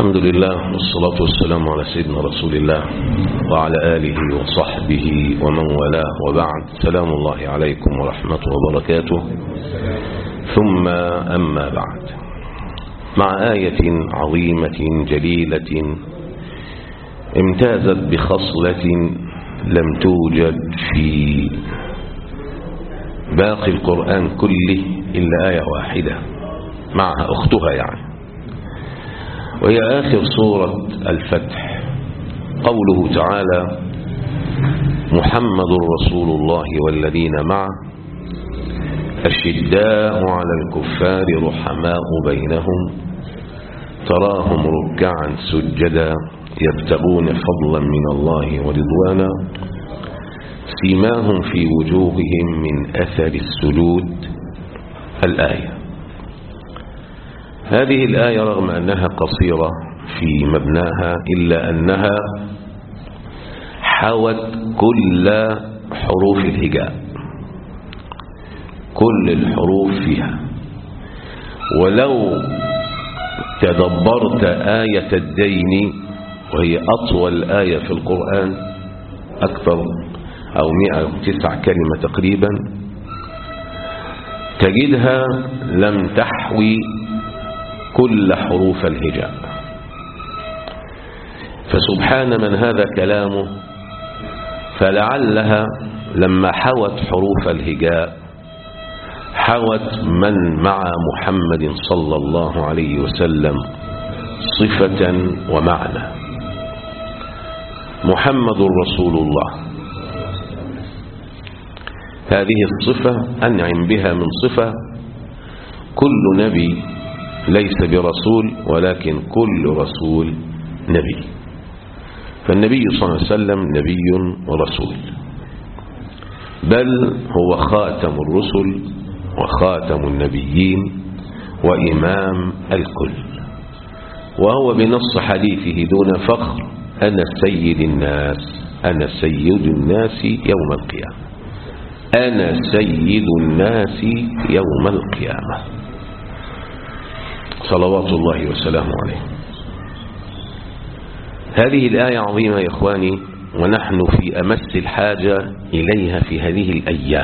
الحمد لله والصلاة والسلام على سيدنا رسول الله وعلى آله وصحبه ومن والاه وبعد سلام الله عليكم ورحمة وبركاته ثم أما بعد مع آية عظيمة جليلة امتازت بخصلة لم توجد في باقي القرآن كله إلا آية واحدة معها أختها يعني وهي آخر سورة الفتح قوله تعالى محمد رسول الله والذين معه أشداء على الكفار رحماء بينهم تراهم ركعا سجدا يبتغون فضلا من الله ورضوانا سيماهم في وجوههم من أثر السجود الآية هذه الآية رغم أنها قصيرة في مبناها إلا أنها حوت كل حروف الهجاء كل الحروف فيها ولو تدبرت آية الدين وهي أطول آية في القرآن أكثر أو 109 كلمة تقريبا تجدها لم تحوي كل حروف الهجاء فسبحان من هذا كلامه فلعلها لما حوت حروف الهجاء حوت من مع محمد صلى الله عليه وسلم صفة ومعنى محمد رسول الله هذه الصفة أنعم بها من صفة كل نبي ليس برسول ولكن كل رسول نبي فالنبي صلى الله عليه وسلم نبي ورسول بل هو خاتم الرسل وخاتم النبيين وإمام الكل وهو بنص حديثه دون فخر أنا سيد الناس أنا سيد الناس يوم القيامة أنا سيد الناس يوم القيامة صلوات الله وسلامه عليه هذه الآية عظيمة يا إخواني ونحن في أمس الحاجة إليها في هذه الأيام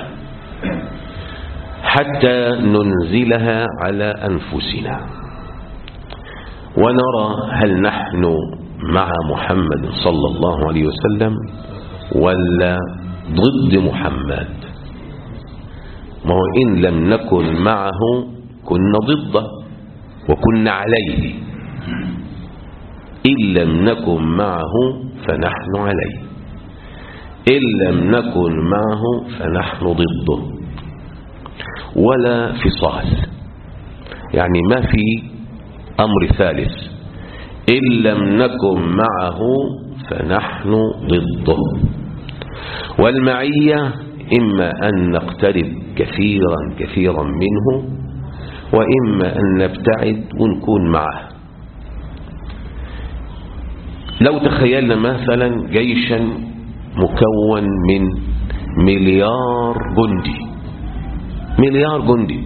حتى ننزلها على أنفسنا ونرى هل نحن مع محمد صلى الله عليه وسلم ولا ضد محمد ما هو إن لم نكن معه كنا ضده وكنا عليه إن لم نكن معه فنحن عليه إن لم نكن معه فنحن ضده ولا فصال يعني ما في أمر ثالث إن لم نكن معه فنحن ضده والمعية إما أن نقترب كثيرا كثيرا منه وإما أن نبتعد ونكون معه لو تخيلنا مثلا جيشا مكون من مليار جندي مليار جندي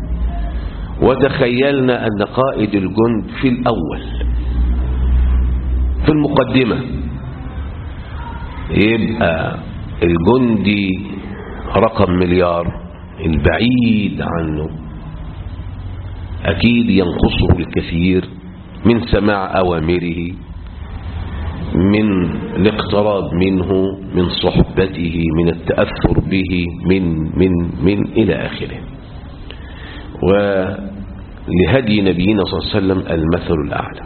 وتخيلنا أن قائد الجند في الأول في المقدمة يبقى الجندي رقم مليار البعيد عنه أكيد ينقصه الكثير من سماع أوامره من الاقتراب منه من صحبته من التأثر به من من من إلى آخره ولهدي نبينا صلى الله عليه وسلم المثل الأعلى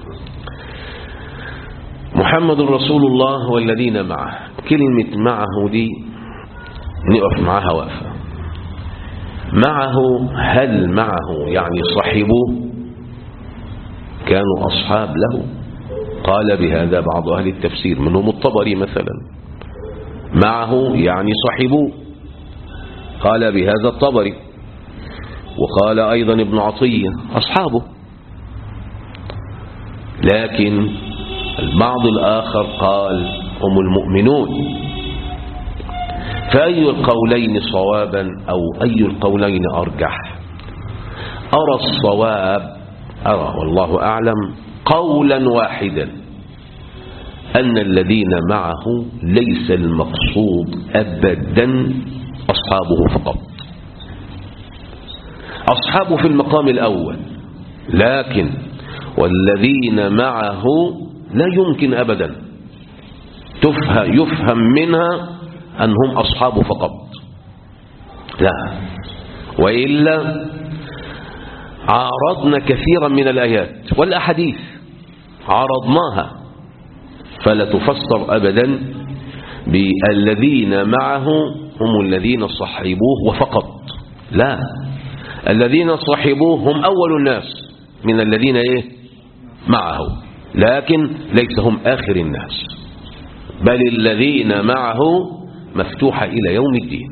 محمد رسول الله والذين معه كلمة معه دي نقف معها وقفة معه هل معه يعني صحبوه كانوا أصحاب له قال بهذا بعض أهل التفسير منهم الطبري مثلا معه يعني صحبوه قال بهذا الطبري وقال أيضا ابن عطية أصحابه لكن البعض الآخر قال هم المؤمنون فأي القولين صوابا أو أي القولين أرجح أرى الصواب أرى والله أعلم قولا واحدا أن الذين معه ليس المقصود أبدا أصحابه فقط أصحابه في المقام الأول لكن والذين معه لا يمكن أبدا يفهم منها أنهم أصحابه فقط لا وإلا عارضنا كثيرا من الآيات والأحاديث عرضناها فلا تفسر أبدا بالذين معه هم الذين صحبوه وفقط لا الذين صحبوه هم أول الناس من الذين إيه معه لكن ليس هم آخر الناس بل الذين معه مفتوحة إلى يوم الدين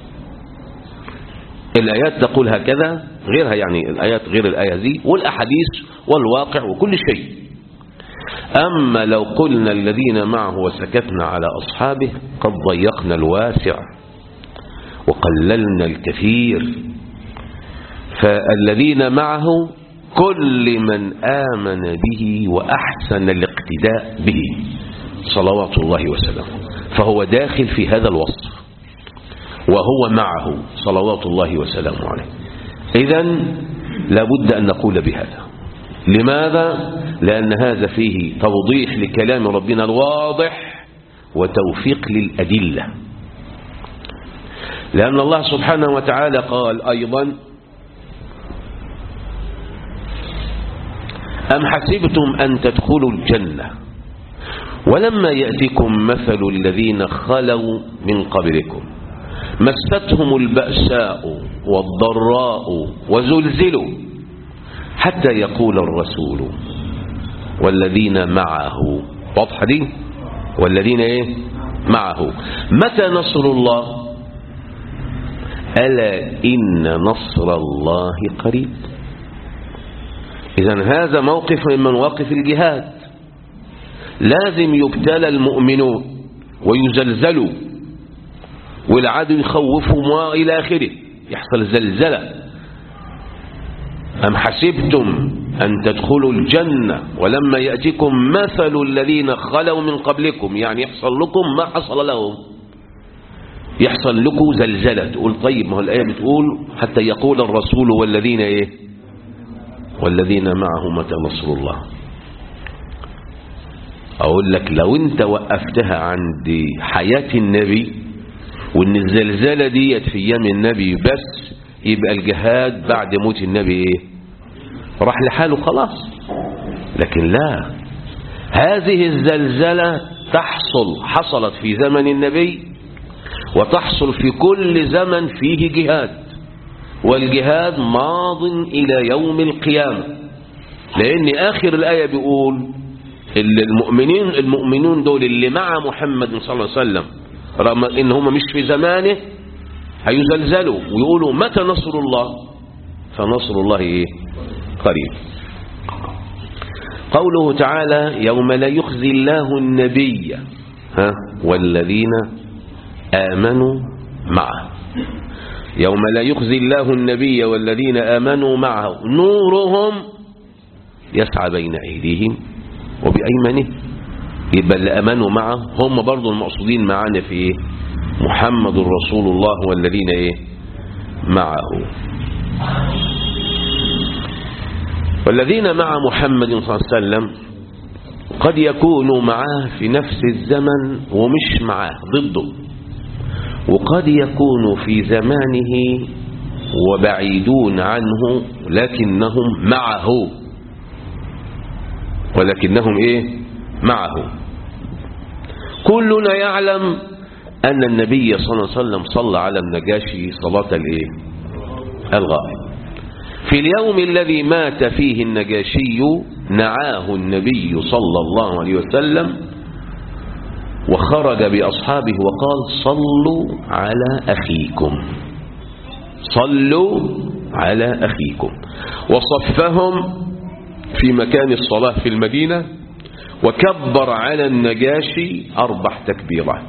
الآيات تقول هكذا غيرها يعني الآيات غير الآية دي والأحاديث والواقع وكل شيء أما لو قلنا الذين معه وسكتنا على أصحابه قد ضيقنا الواسع وقللنا الكثير فالذين معه كل من آمن به وأحسن الاقتداء به صلوات الله وسلامه فهو داخل في هذا الوصف وهو معه صلوات الله وسلامه عليه إذا لابد أن نقول بهذا لماذا؟ لأن هذا فيه توضيح لكلام ربنا الواضح وتوفيق للأدلة لأن الله سبحانه وتعالى قال أيضا أم حسبتم أن تدخلوا الجنة ولما يأتكم مثل الذين خلوا من قبلكم مستهم البأساء والضراء وزلزلوا حتى يقول الرسول والذين معه واضحة دي والذين ايه معه متى نصر الله ألا إن نصر الله قريب إذا هذا موقف من مواقف الجهاد لازم يبتلى المؤمنون ويزلزلوا والعدو يخوفهم وإلى آخره يحصل زلزلة أم حسبتم أن تدخلوا الجنة ولما يأتيكم مثل الذين خلوا من قبلكم يعني يحصل لكم ما حصل لهم يحصل لكم زلزلة تقول طيب ما هو الآية بتقول حتى يقول الرسول والذين إيه والذين معه متى نصر الله أقول لك لو أنت وقفتها عند حياة النبي وأن الزلزلة ديت في أيام النبي بس يبقى الجهاد بعد موت النبي إيه راح لحاله خلاص لكن لا هذه الزلزلة تحصل حصلت في زمن النبي وتحصل في كل زمن فيه جهاد والجهاد ماض إلى يوم القيامة لأن آخر الآية بيقول اللي المؤمنين المؤمنون دول اللي مع محمد صلى الله عليه وسلم رغم إن هم مش في زمانه هيزلزلوا ويقولوا متى نصر الله فنصر الله إيه قريب قوله تعالى يوم لا يخزي الله النبي ها والذين آمنوا معه يوم لا يخزي الله النبي والذين آمنوا معه نورهم يسعى بين أيديهم وبأيمانهم يبقى اللي أمنوا معه هم برضو المقصودين معانا في إيه محمد رسول الله والذين إيه معه والذين مع محمد صلى الله عليه وسلم قد يكونوا معاه في نفس الزمن ومش معاه ضده وقد يكونوا في زمانه وبعيدون عنه لكنهم معه ولكنهم ايه معه كلنا يعلم أن النبي صلى الله عليه وسلم صلى على النجاشي صلاة الايه الغائب في اليوم الذي مات فيه النجاشي نعاه النبي صلى الله عليه وسلم وخرج بأصحابه وقال صلوا على أخيكم صلوا على أخيكم وصفهم في مكان الصلاة في المدينة وكبر على النجاشي أربع تكبيرات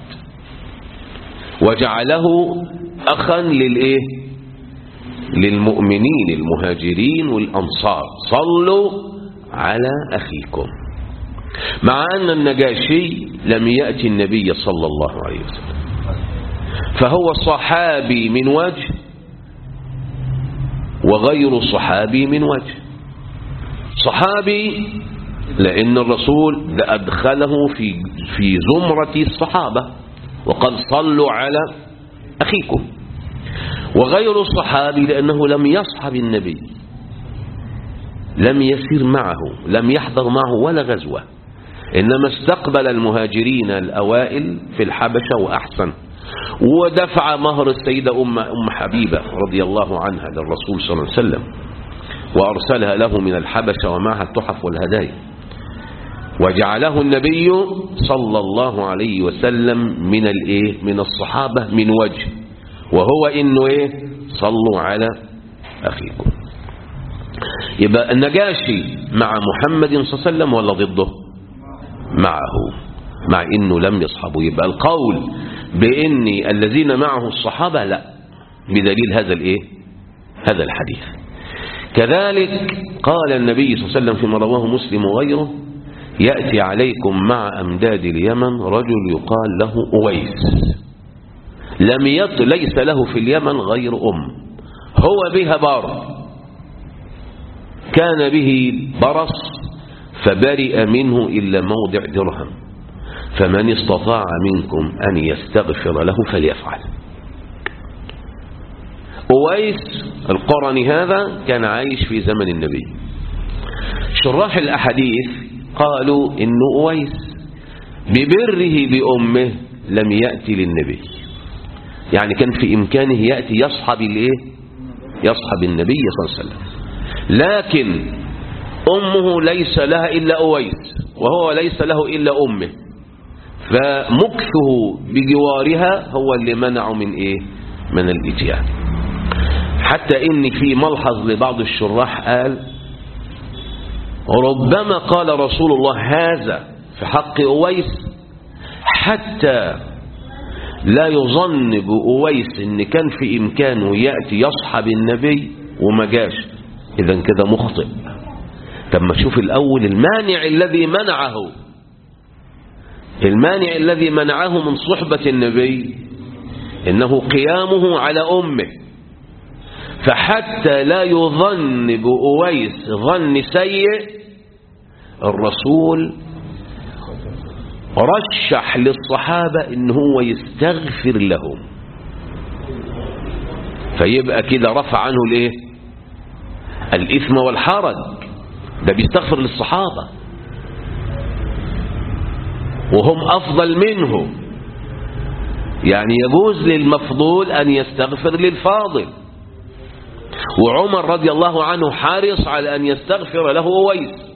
وجعله أخا للإيه للمؤمنين المهاجرين والأنصار صلوا على أخيكم مع أن النجاشي لم يأتي النبي صلى الله عليه وسلم فهو صحابي من وجه وغير صحابي من وجه صحابي لأن الرسول أدخله في في زمرة الصحابة وقد صلوا على أخيكم وغير الصحابي لأنه لم يصحب النبي لم يسير معه لم يحضر معه ولا غزوة إنما استقبل المهاجرين الأوائل في الحبشة وأحسن ودفع مهر السيدة أم, أم حبيبة رضي الله عنها للرسول صلى الله عليه وسلم وأرسلها له من الحبشة ومعها التحف والهدايا وجعله النبي صلى الله عليه وسلم من الايه من الصحابة من وجه وهو انه ايه صلوا على اخيكم يبقى النجاشي مع محمد صلى الله عليه وسلم ولا ضده معه مع انه لم يصحبه يبقى القول بان الذين معه الصحابة لا بدليل هذا الايه هذا الحديث كذلك قال النبي صلى الله عليه وسلم فيما رواه مسلم وغيره يأتي عليكم مع أمداد اليمن رجل يقال له أويس لم يط ليس له في اليمن غير أم هو بها بار كان به برص فبرئ منه إلا موضع درهم فمن استطاع منكم أن يستغفر له فليفعل أويس القرني هذا كان عايش في زمن النبي شراح الأحاديث قالوا إنه أويس ببره بأمه لم يأتي للنبي يعني كان في إمكانه يأتي يصحب الإيه يصحب النبي صلى الله عليه وسلم لكن أمه ليس لها إلا أويس وهو ليس له إلا أمه فمكثه بجوارها هو اللي منعه من إيه من الإتيان حتى إن في ملحظ لبعض الشراح قال ربما قال رسول الله هذا في حق أويس حتى لا يظن بأويس إن كان في إمكانه يأتي يصحب النبي وما جاش إذا كده مخطئ طب ما شوف الأول المانع الذي منعه المانع الذي منعه من صحبة النبي إنه قيامه على أمه فحتى لا يظن بأويس ظن سيء الرسول رشح للصحابة ان هو يستغفر لهم فيبقى كده رفع عنه الايه الاثم والحرج ده بيستغفر للصحابة وهم افضل منه يعني يجوز للمفضول ان يستغفر للفاضل وعمر رضي الله عنه حارص على ان يستغفر له اويس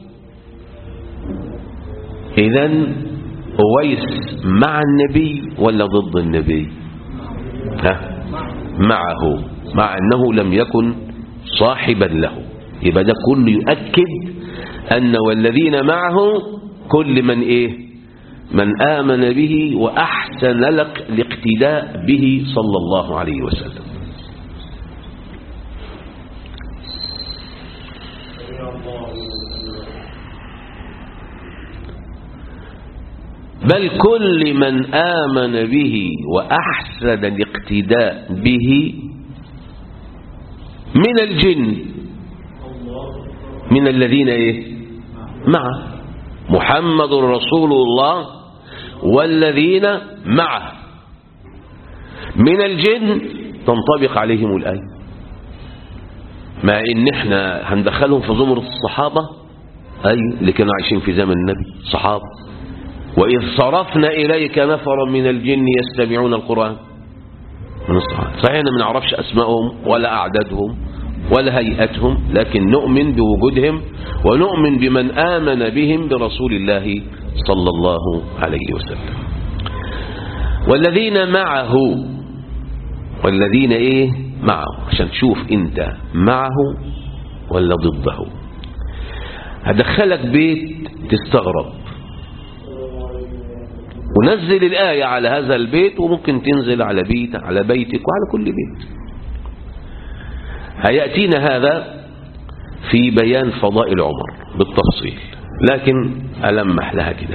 اذا أويس مع النبي ولا ضد النبي ها معه مع أنه لم يكن صاحبا له يبقى ده كله يؤكد أن والذين معه كل من إيه من آمن به وأحسن لك الاقتداء به صلى الله عليه وسلم بل كل من آمن به وأحسن الاقتداء به من الجن من الذين إيه معه محمد رسول الله والذين معه من الجن تنطبق عليهم الآية مع ان احنا هندخلهم في زمرة الصحابة أي اللي كانوا عايشين في زمن النبي صحابة وإذ صرفنا إليك نفرا من الجن يستمعون القرآن من الصحابة صحيح ما نعرفش أسمائهم ولا أعدادهم ولا هيئتهم لكن نؤمن بوجودهم ونؤمن بمن آمن بهم برسول الله صلى الله عليه وسلم والذين معه والذين ايه معه عشان تشوف انت معه ولا ضده هدخلك بيت تستغرب ونزل الآية على هذا البيت وممكن تنزل على بيت على بيتك وعلى كل بيت هيأتينا هذا في بيان فضائل عمر بالتفصيل لكن ألمح لها كده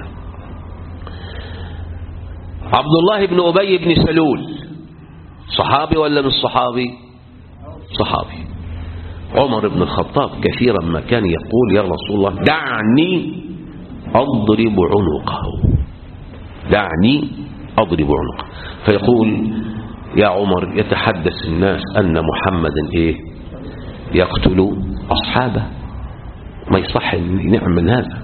عبد الله بن أبي بن سلول صحابي ولا مش صحابي صحابي عمر بن الخطاب كثيرا ما كان يقول يا رسول الله دعني أضرب عنقه دعني أضرب عنقه فيقول يا عمر يتحدث الناس أن محمدا إيه يقتل أصحابه ما يصح أن نعمل هذا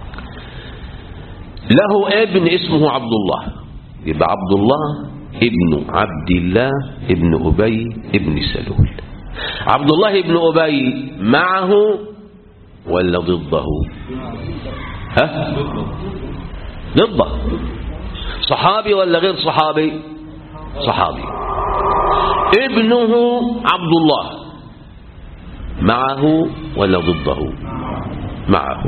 له ابن اسمه عبد الله يبقى عبد الله ابن عبد الله ابن أبي ابن سلول عبد الله ابن أبي معه ولا ضده ها ضده صحابي ولا غير صحابي صحابي ابنه عبد الله معه ولا ضده معه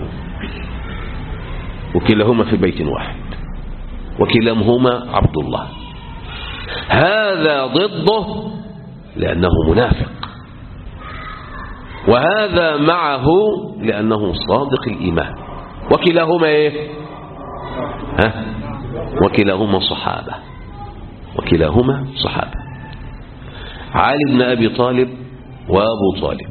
وكلاهما في بيت واحد وكلاهما عبد الله هذا ضده لأنه منافق وهذا معه لأنه صادق الإيمان وكلاهما إيه ها وكلاهما صحابة وكلاهما صحابة علي بن أبي طالب وأبو طالب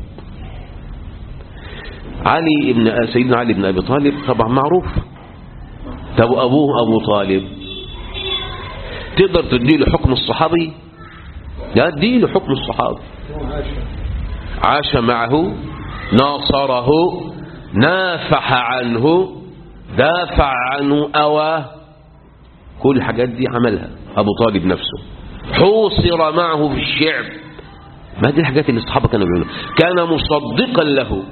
علي بن سيدنا علي بن أبي طالب طبعا معروف طب أبوه أبو طالب تقدر تديله حكم الصحابي لا اديله حكم الصحابي عاش معه ناصره نافح عنه دافع عنه أواه كل الحاجات دي عملها أبو طالب نفسه حوصر معه في الشعب ما دي الحاجات اللي الصحابة كانوا بيقولوا كان مصدقا له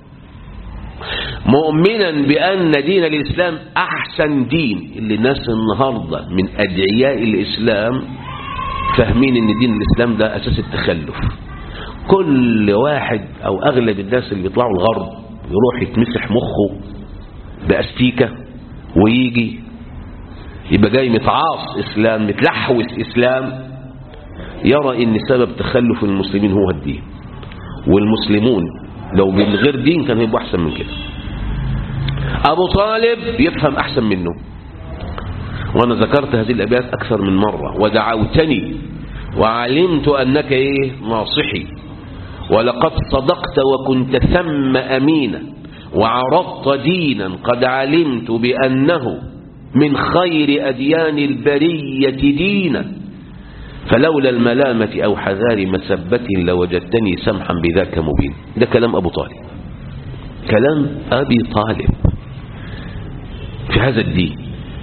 مؤمنا بأن دين الإسلام أحسن دين اللي الناس النهاردة من أدعياء الإسلام فاهمين أن دين الإسلام ده أساس التخلف كل واحد أو أغلب الناس اللي بيطلعوا الغرب يروح يتمسح مخه بأستيكة ويجي يبقى جاي متعاص إسلام متلحوس إسلام يرى أن سبب تخلف المسلمين هو الدين والمسلمون لو من غير دين كان هيبقوا أحسن من كده أبو طالب يفهم أحسن منه وأنا ذكرت هذه الأبيات أكثر من مرة ودعوتني وعلمت أنك إيه ناصحي ولقد صدقت وكنت ثم أمينا وعرضت دينا قد علمت بأنه من خير أديان البرية دينا فلولا الملامة أو حذار مسبة لوجدتني سمحا بذاك مبين ده كلام أبو طالب كلام أبي طالب في هذا الدين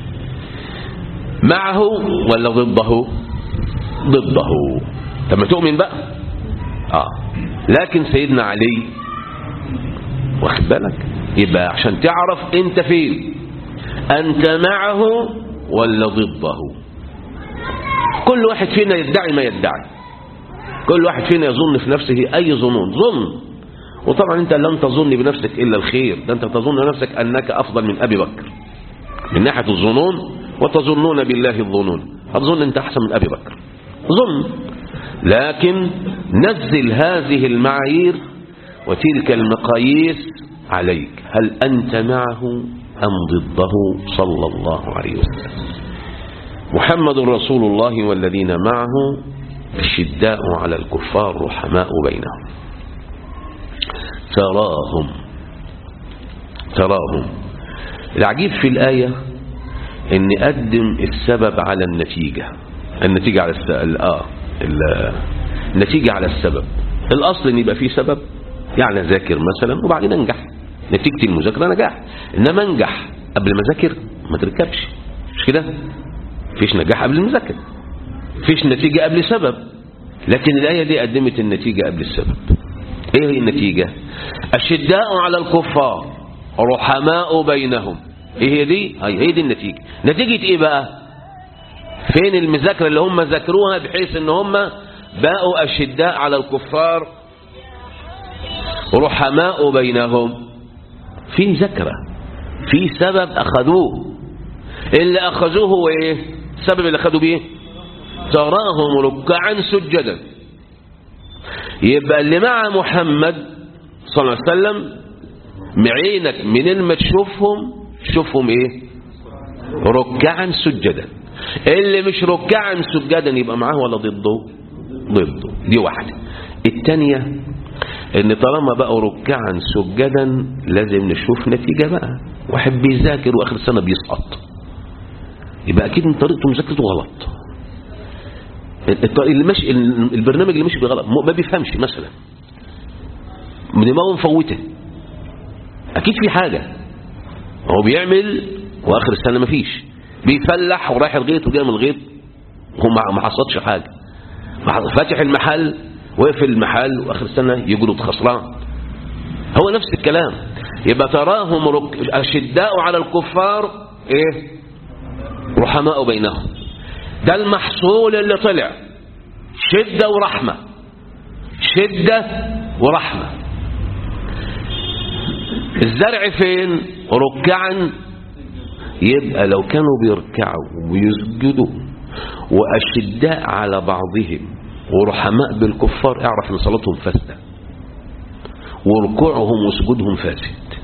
معه ولا ضده ضده لما تؤمن بقى آه. لكن سيدنا علي واخد بالك يبقى عشان تعرف انت فين انت معه ولا ضده كل واحد فينا يدعي ما يدعي كل واحد فينا يظن في نفسه أي ظنون ظن وطبعا أنت لن تظن بنفسك إلا الخير ده أنت تظن نفسك أنك أفضل من أبي بكر من ناحية الظنون وتظنون بالله الظنون هتظن أنت أحسن من أبي بكر ظن لكن نزل هذه المعايير وتلك المقاييس عليك هل أنت معه أم ضده صلى الله عليه وسلم محمد رسول الله والذين معه الشداء على الكفار رحماء بينهم تراهم تراهم العجيب في الآية ان قدم السبب على النتيجة النتيجة على السبب آه النتيجة على السبب الأصل ان يبقى فيه سبب يعني ذاكر مثلا وبعدين انجح نتيجة المذاكرة نجاح انما انجح قبل ما ذاكر ما تركبش مش كده فيش نجاح قبل المذاكرة فيش نتيجة قبل سبب لكن الآية دي قدمت النتيجة قبل السبب ايه هي النتيجة الشداء على الكفار رحماء بينهم ايه هي دي هي, هي دي النتيجة نتيجة ايه بقى فين المذاكرة اللي هم ذاكروها بحيث ان هم بقوا أشداء على الكفار رحماء بينهم في مذاكرة في سبب أخذوه اللي أخذوه هو إيه السبب اللي أخذوا بيه تراهم ركعا سجدا يبقى اللي مع محمد صلى الله عليه وسلم معينك منين ما تشوفهم شوفهم ايه ركعا سجدا اللي مش ركعا سجدا يبقى معاه ولا ضده ضده دي واحدة الثانية ان طالما بقوا ركعا سجدا لازم نشوف نتيجة بقى واحد بيذاكر واخر سنة بيسقط يبقى اكيد من طريقته مذاكرته غلط الطريق اللي ماشي البرنامج اللي ماشي بغلط ما بيفهمش مثلا دماغه مفوته اكيد في حاجة هو بيعمل واخر السنة مفيش بيفلح ورايح الغيط وجاي من الغيط هو ما حصلش حاجة فاتح المحل وقف المحل واخر السنة يجرد خسران هو نفس الكلام يبقى تراهم رك... اشداء على الكفار ايه رحماء بينهم ده المحصول اللي طلع شدة ورحمة شدة ورحمة الزرع فين ركعا يبقى لو كانوا بيركعوا ويسجدوا وأشداء على بعضهم ورحماء بالكفار اعرف ان صلاتهم فاسدة وركوعهم وسجودهم فاسد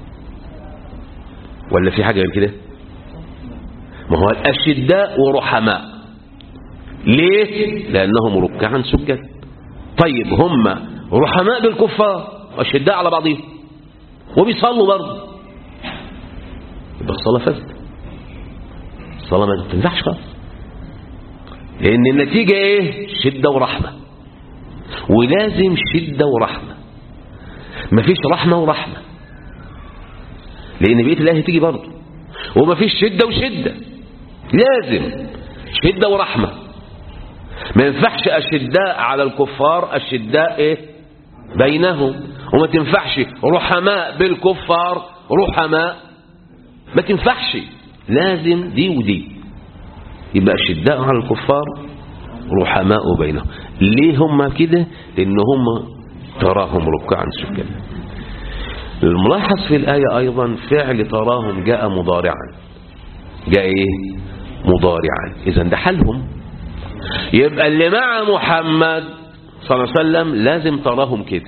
ولا في حاجة غير كده ما هو الأشداء ورحماء ليه لأنهم ركعا سجد طيب هم رحماء بالكفار وأشداء على بعضهم وبيصلوا برضه يبقى الصلاة فاسدة الصلاة ما تنفعش خالص لأن النتيجة إيه شدة ورحمة ولازم شدة ورحمة مفيش رحمة ورحمة لأن بيت الله تيجي برضه ومفيش شدة وشدة لازم شدة ورحمة ما ينفعش أشداء على الكفار أشداء إيه بينهم وما تنفعش رحماء بالكفار رحماء ما تنفعش لازم دي ودي يبقى شداء على الكفار رحماء بينهم ليه هم كده لان هم تراهم ركعا سجدا الملاحظ في الآية أيضا فعل تراهم جاء مضارعا جاء إيه مضارعا إذا ده حالهم يبقى اللي مع محمد صلى الله عليه وسلم لازم تراهم كده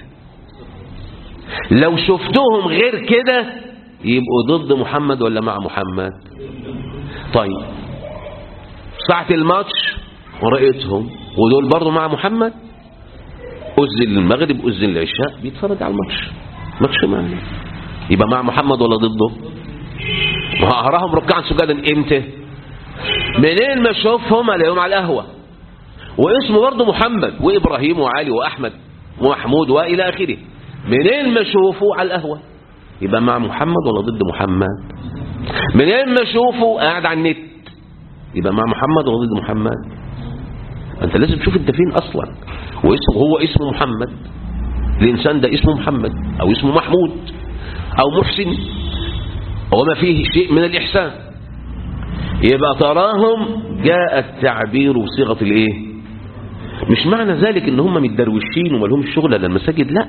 لو شفتهم غير كده يبقوا ضد محمد ولا مع محمد طيب ساعة الماتش ورأيتهم ودول برضو مع محمد أذن المغرب أذن العشاء بيتفرج على الماتش ماتش معنا يبقى مع محمد ولا ضده وهراهم ركعا سجادا امتى منين ما اشوفهم الاقيهم على القهوه واسمه برضه محمد وابراهيم وعلي واحمد ومحمود والى اخره منين ما اشوفه على القهوه يبقى مع محمد ولا ضد محمد منين ما اشوفه قاعد على النت يبقى مع محمد ولا ضد محمد انت لازم تشوف انت فين اصلا واسمه هو اسمه محمد الانسان ده اسمه محمد او اسمه محمود او محسن وما فيه شيء من الاحسان يبقى تراهم جاء التعبير بصيغه الايه مش معنى ذلك ان هم متدروشين وما لهمش شغل الا المساجد لا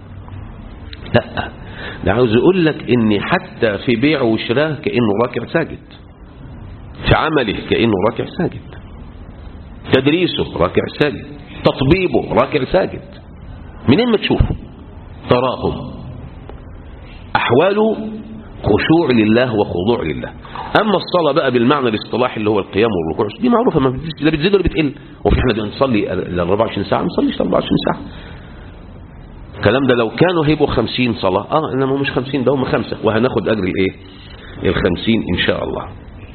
لا ده عاوز يقول لك ان حتى في بيعه وشراه كانه راكع ساجد في عمله كانه راكع ساجد تدريسه راكع ساجد تطبيبه راكع ساجد منين ما تشوفه تراهم احواله خشوع لله وخضوع لله اما الصلاه بقى بالمعنى الاصطلاحي اللي هو القيام والركوع دي معروفه ما بتزيد لا بتزيد ولا بتقل وفي احنا بنصلي ال 24 ساعه ما نصليش 24 ساعه الكلام ده لو كانوا هيبقوا 50 صلاه اه انما مش 50 ده هم خمسه وهناخد اجر الايه ال 50 ان شاء الله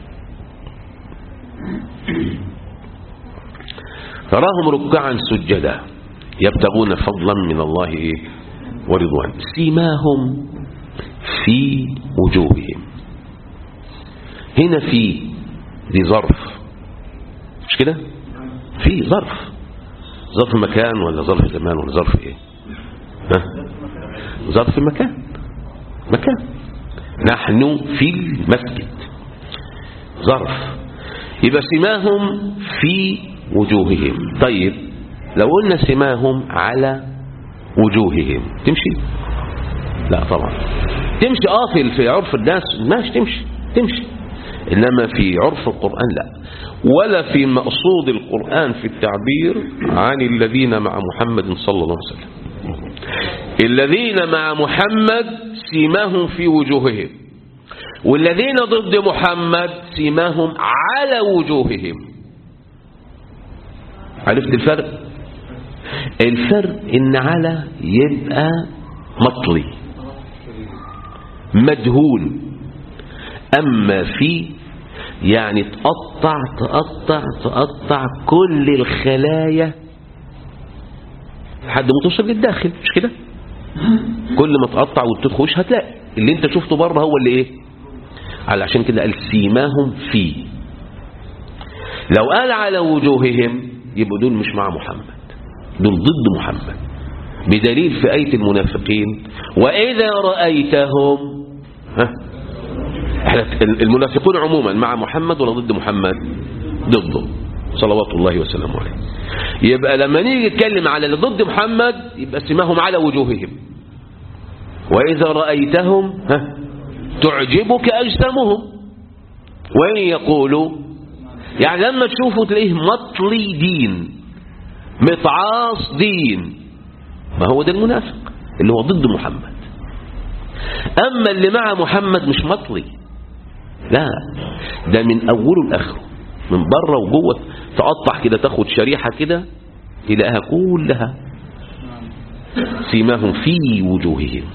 تراهم ركعا سجدا يبتغون فضلا من الله إيه؟ ورضوان سيماهم في وجوههم هنا في دي ظرف مش كده في ظرف ظرف مكان ولا ظرف زمان ولا ظرف ايه ها؟ ظرف مكان مكان نحن في المسجد ظرف يبقى سماهم في وجوههم طيب لو قلنا سماهم على وجوههم تمشي لا طبعا تمشي اه في في عرف الناس ماشي تمشي تمشي انما في عرف القرآن لا ولا في مقصود القرآن في التعبير عن الذين مع محمد صلى الله عليه وسلم الذين مع محمد سيماهم في وجوههم والذين ضد محمد سيماهم على وجوههم عرفت الفرق الفرق ان على يبقى مطلي مدهون اما في يعني تقطع تقطع تقطع كل الخلايا لحد ما توصل للداخل مش كده كل ما تقطع وتدخلش هتلاقي اللي انت شفته بره هو اللي ايه على عشان كده قال سيماهم فيه لو قال على وجوههم يبقوا دول مش مع محمد دول ضد محمد بدليل في آية المنافقين وإذا رأيتهم ها احنا المنافقون عموما مع محمد ولا ضد محمد ضده صلوات الله وسلامه عليه يبقى لما نيجي نتكلم على اللي ضد محمد يبقى سماهم على وجوههم وإذا رأيتهم ها تعجبك أجسامهم وإن يقولوا يعني لما تشوفوا تلاقيه مطلي دين متعاص دين ما هو ده المنافق اللي هو ضد محمد أما اللي مع محمد مش مطلي لا ده من أوله لآخره من بره وجوه تقطع كده تاخد شريحة كده تلاقيها كلها سيماهم في وجوههم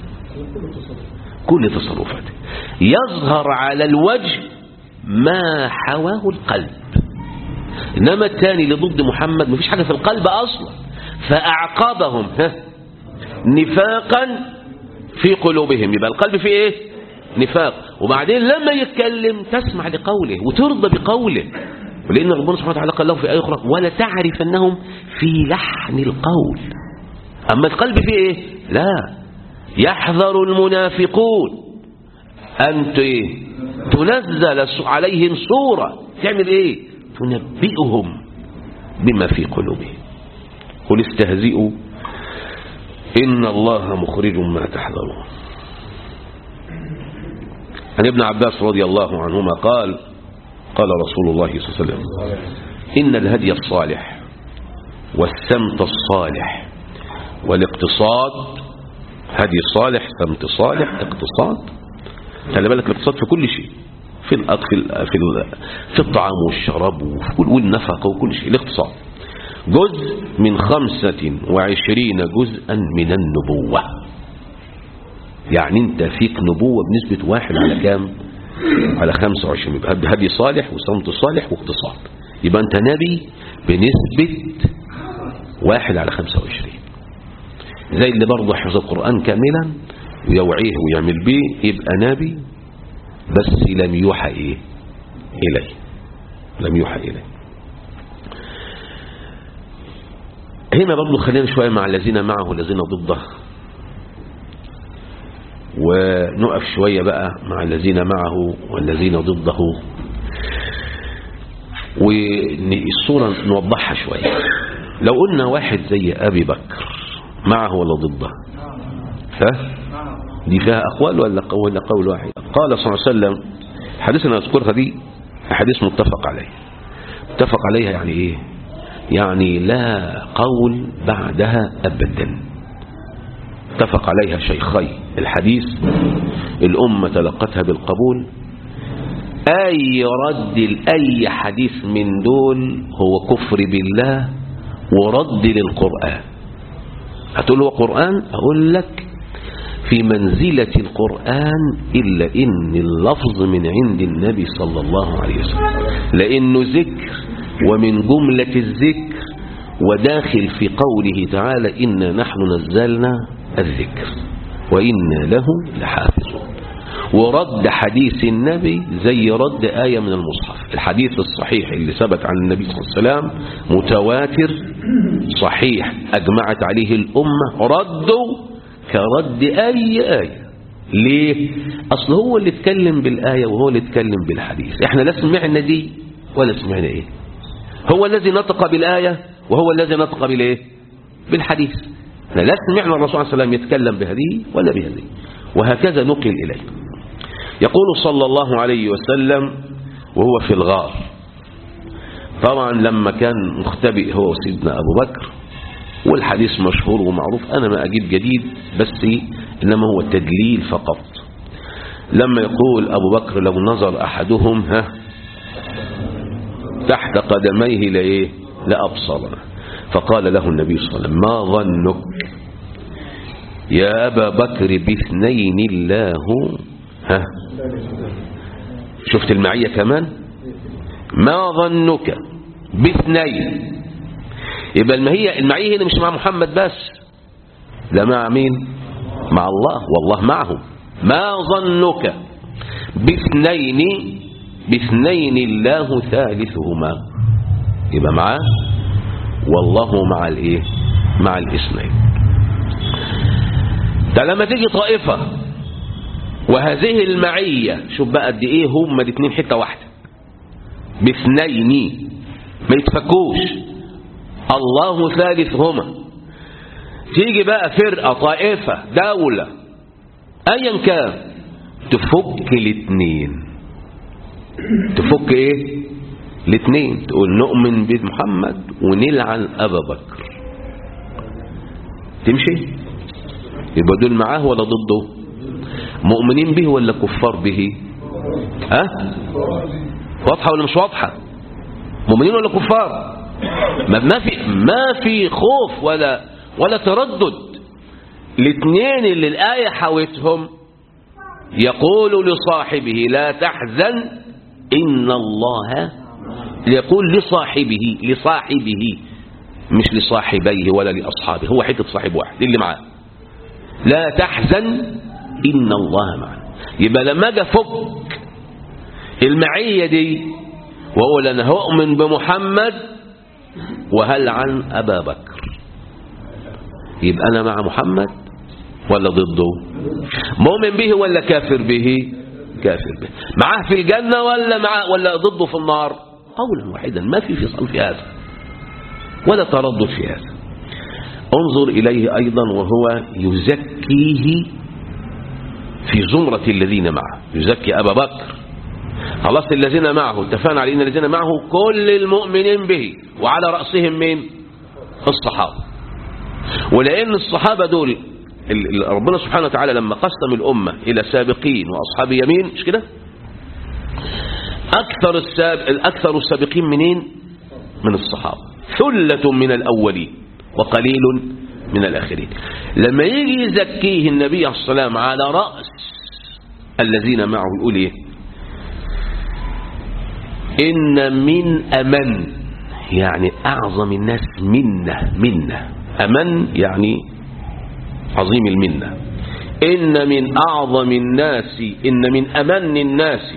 كل تصرفاته يظهر على الوجه ما حواه القلب إنما الثاني اللي ضد محمد مفيش حاجة في القلب أصلا فأعقبهم ها نفاقا في قلوبهم يبقى القلب فيه ايه نفاق وبعدين لما يتكلم تسمع لقوله وترضى بقوله ولأن ربنا سبحانه وتعالى قال له في آية أخرى ولا تعرف أنهم في لحن القول أما القلب فيه إيه لا يحذر المنافقون أن تنزل عليهم صورة تعمل إيه تنبئهم بما في قلوبهم قل استهزئوا إن الله مخرج ما تحذرون عن ابن عباس رضي الله عنهما قال قال رسول الله صلى الله عليه وسلم إن الهدي الصالح والسمت الصالح والاقتصاد هدي صالح سمت صالح اقتصاد خلي بالك الاقتصاد في كل شيء في الأكل في في, في الطعام والشراب والنفقة وكل شيء الاقتصاد جزء من خمسة وعشرين جزءا من النبوة يعني انت فيك نبوة بنسبة واحد على كام على 25 يبقى هدي صالح وصمت صالح واقتصاد يبقى انت نبي بنسبة واحد على 25 زي اللي برضه حفظ القرآن كاملا ويوعيه ويعمل بيه يبقى نبي بس لم يوحى ايه اليه لم يوحى اليه هنا برضه خلينا شوية مع الذين معه والذين ضده ونقف شوية بقى مع الذين معه والذين ضده والصورة نوضحها شوية لو قلنا واحد زي أبي بكر معه ولا ضده ها دي فيها أقوال ولا قول, قول واحد قال صلى الله عليه وسلم حديثنا نذكرها دي حديث متفق عليه متفق عليها يعني ايه يعني لا قول بعدها أبدا اتفق عليها شيخي الحديث الأمة تلقتها بالقبول أي رد لأي حديث من دول هو كفر بالله ورد للقرآن هتقول هو قرآن أقول لك في منزلة القرآن إلا إن اللفظ من عند النبي صلى الله عليه وسلم لأنه ذكر ومن جملة الذكر وداخل في قوله تعالى إنا نحن نزلنا الذكر وإنا له لحافظون ورد حديث النبي زي رد آية من المصحف الحديث الصحيح اللي ثبت عن النبي صلى الله عليه وسلم متواتر صحيح أجمعت عليه الأمة ردوا كرد أي آية ليه أصل هو اللي اتكلم بالآية وهو اللي اتكلم بالحديث احنا لا سمعنا دي ولا سمعنا ايه هو الذي نطق بالآية وهو الذي نطق بالايه بالحديث احنا لا سمعنا الرسول صلى الله عليه وسلم يتكلم بهذه ولا بهذه وهكذا نقل إليه يقول صلى الله عليه وسلم وهو في الغار طبعا لما كان مختبئ هو سيدنا أبو بكر والحديث مشهور ومعروف أنا ما أجيب جديد بس إنما هو تدليل فقط لما يقول أبو بكر لو نظر أحدهم ها تحت قدميه لإيه لأبصر فقال له النبي صلى الله عليه وسلم ما ظنك يا أبا بكر باثنين الله ها شفت المعية كمان ما ظنك باثنين يبقى المعية المعية هنا مش مع محمد بس ده مع مين مع الله والله معهم ما ظنك باثنين باثنين الله ثالثهما يبقى معاه والله مع الايه مع الاثنين ده لما تيجي طائفة وهذه المعية شوف بقى قد ايه هما الاثنين حتة واحدة باثنين ما يتفكوش الله ثالثهما تيجي بقى فرقة طائفة دولة ايا كان تفك الاثنين تفك ايه الاثنين تقول نؤمن بمحمد ونلعن ابا بكر تمشي يبقى دول معاه ولا ضده مؤمنين به ولا كفار به ها أه؟ واضحه ولا مش واضحه مؤمنين ولا كفار ما ما في ما في خوف ولا ولا تردد الاثنين اللي الايه حاوتهم يقول لصاحبه لا تحزن ان الله يقول لصاحبه لصاحبه مش لصاحبيه ولا لاصحابه هو حته صاحب واحد اللي معاه لا تحزن ان الله معنا يبقى لما اجي افك المعيه دي واقول انا هؤمن بمحمد وهل عن ابا بكر يبقى انا مع محمد ولا ضده مؤمن به ولا كافر به كافر به معاه في الجنه ولا معاه ولا ضده في النار قولا واحدا ما في فصل في هذا ولا تردد في هذا انظر إليه أيضا وهو يزكيه في زمرة الذين معه يزكي أبا بكر خلاص الذين معه اتفقنا على أن الذين معه كل المؤمنين به وعلى رأسهم مين الصحابة ولأن الصحابة دول ربنا سبحانه وتعالى لما قسم الأمة إلى سابقين وأصحاب يمين مش كده أكثر, الساب... الأكثر السابقين منين من الصحابة ثلة من الأولين وقليل من الآخرين لما يجي يزكيه النبي عليه الصلاة والسلام على رأس الذين معه يقول إيه إن من أمن يعني أعظم الناس منة منة أمن يعني عظيم المنة إن من أعظم الناس إن من أمن الناس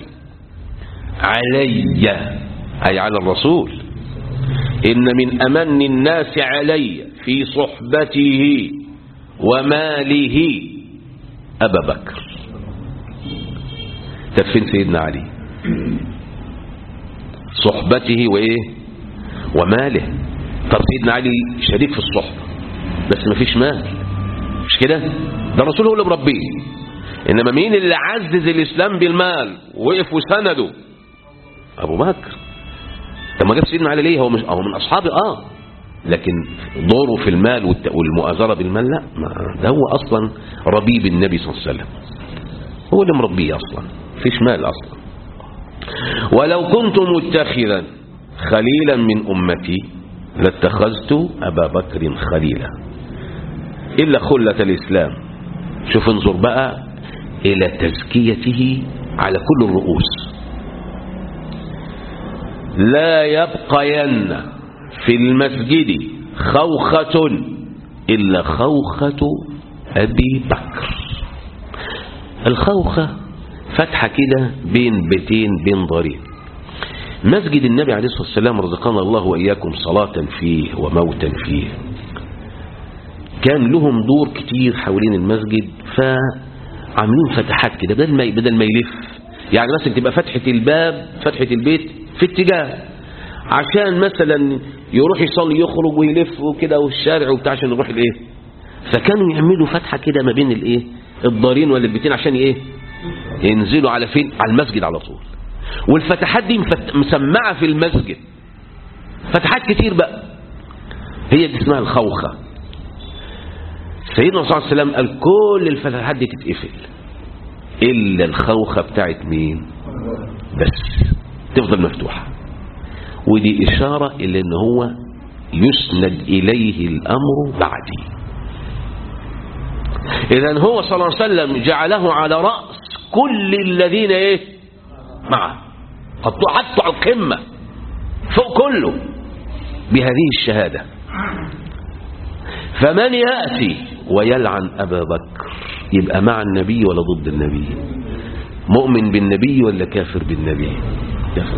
علي أي على الرسول إن من أمن الناس علي في صحبته وماله أبا بكر طب فين سيدنا علي صحبته وإيه وماله طب سيدنا علي شريك في الصحبة بس ما فيش مال مش كده ده الرسول هو اللي مربيه إنما مين اللي عزز الإسلام بالمال وقف وسنده أبو بكر طب ما جاب سيدنا علي ليه هو مش هو من أصحابه آه لكن دوره في المال والمؤازرة بالمال لا ما ده هو أصلا ربيب النبي صلى الله عليه وسلم هو اللي مربيه أصلا فيش مال أصلا ولو كنت متخذا خليلا من أمتي لاتخذت أبا بكر خليلا إلا خلة الإسلام شوف انظر بقى إلى تزكيته على كل الرؤوس لا يبقين في المسجد خوخة إلا خوخة أبي بكر الخوخة فتحة كده بين بيتين بين ضرين مسجد النبي عليه الصلاة والسلام رزقنا الله وإياكم صلاة فيه وموتا فيه كان لهم دور كتير حوالين المسجد فعاملين فتحات كده بدل ما بدل ما يلف يعني مثلا تبقى فتحة الباب فتحة البيت في اتجاه عشان مثلا يروح يصلي يخرج ويلف وكده والشارع وبتاع عشان يروح الايه فكانوا يعملوا فتحة كده ما بين الايه الدارين ولا البيتين عشان ايه ينزلوا على فين على المسجد على طول والفتحات دي مسمعة في المسجد فتحات كتير بقى هي دي اسمها الخوخة سيدنا صلى الله عليه وسلم قال كل الفتحات دي تتقفل إلا الخوخة بتاعت مين بس تفضل مفتوحة ودي إشارة إلى أن هو يسند إليه الأمر بعدي إذا هو صلى الله عليه وسلم جعله على رأس كل الذين إيه معه حطوا حطوا على القمة فوق كله بهذه الشهادة فمن يأتي ويلعن أبا بكر يبقى مع النبي ولا ضد النبي مؤمن بالنبي ولا كافر بالنبي كافر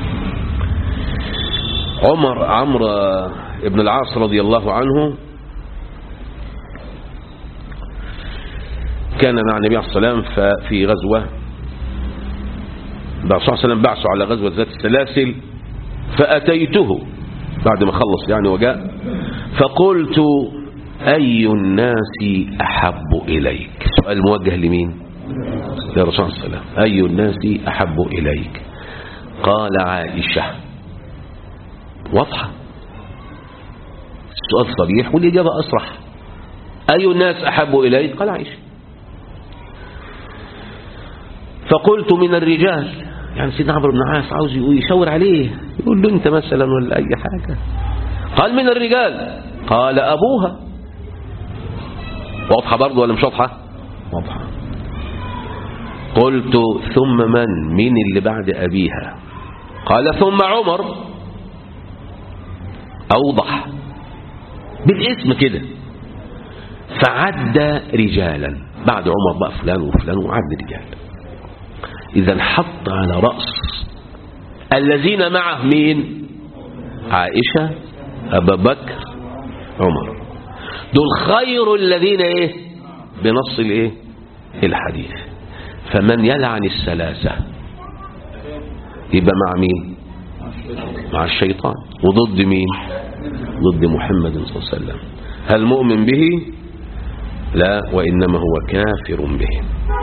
عمر عمرو ابن العاص رضي الله عنه كان مع النبي عليه الصلاة والسلام في غزوة بعد صلى الله عليه وسلم بعثوا على غزوة ذات السلاسل فأتيته بعد ما خلص يعني وجاء فقلت أي الناس أحب إليك سؤال موجه لمين يا رسول الله السلام أي الناس أحب إليك قال عائشة واضحة السؤال صريح والإجابة أصرح أي الناس أحب إليك قال عائشة فقلت من الرجال يعني سيدنا عمرو بن عاص عاوز يشاور عليه يقول له انت مثلا ولا اي حاجة قال من الرجال قال ابوها واضحة برضه ولا مش واضحة واضحة قلت ثم من مين اللي بعد ابيها قال ثم عمر اوضح بالاسم كده فعد رجالا بعد عمر بقى فلان وفلان وعد رجال إذا حط على رأس الذين معه مين عائشة أبا بكر عمر دول خير الذين إيه بنص الإيه الحديث فمن يلعن الثلاثة يبقى مع مين مع الشيطان وضد مين ضد محمد صلى الله عليه وسلم هل مؤمن به لا وإنما هو كافر به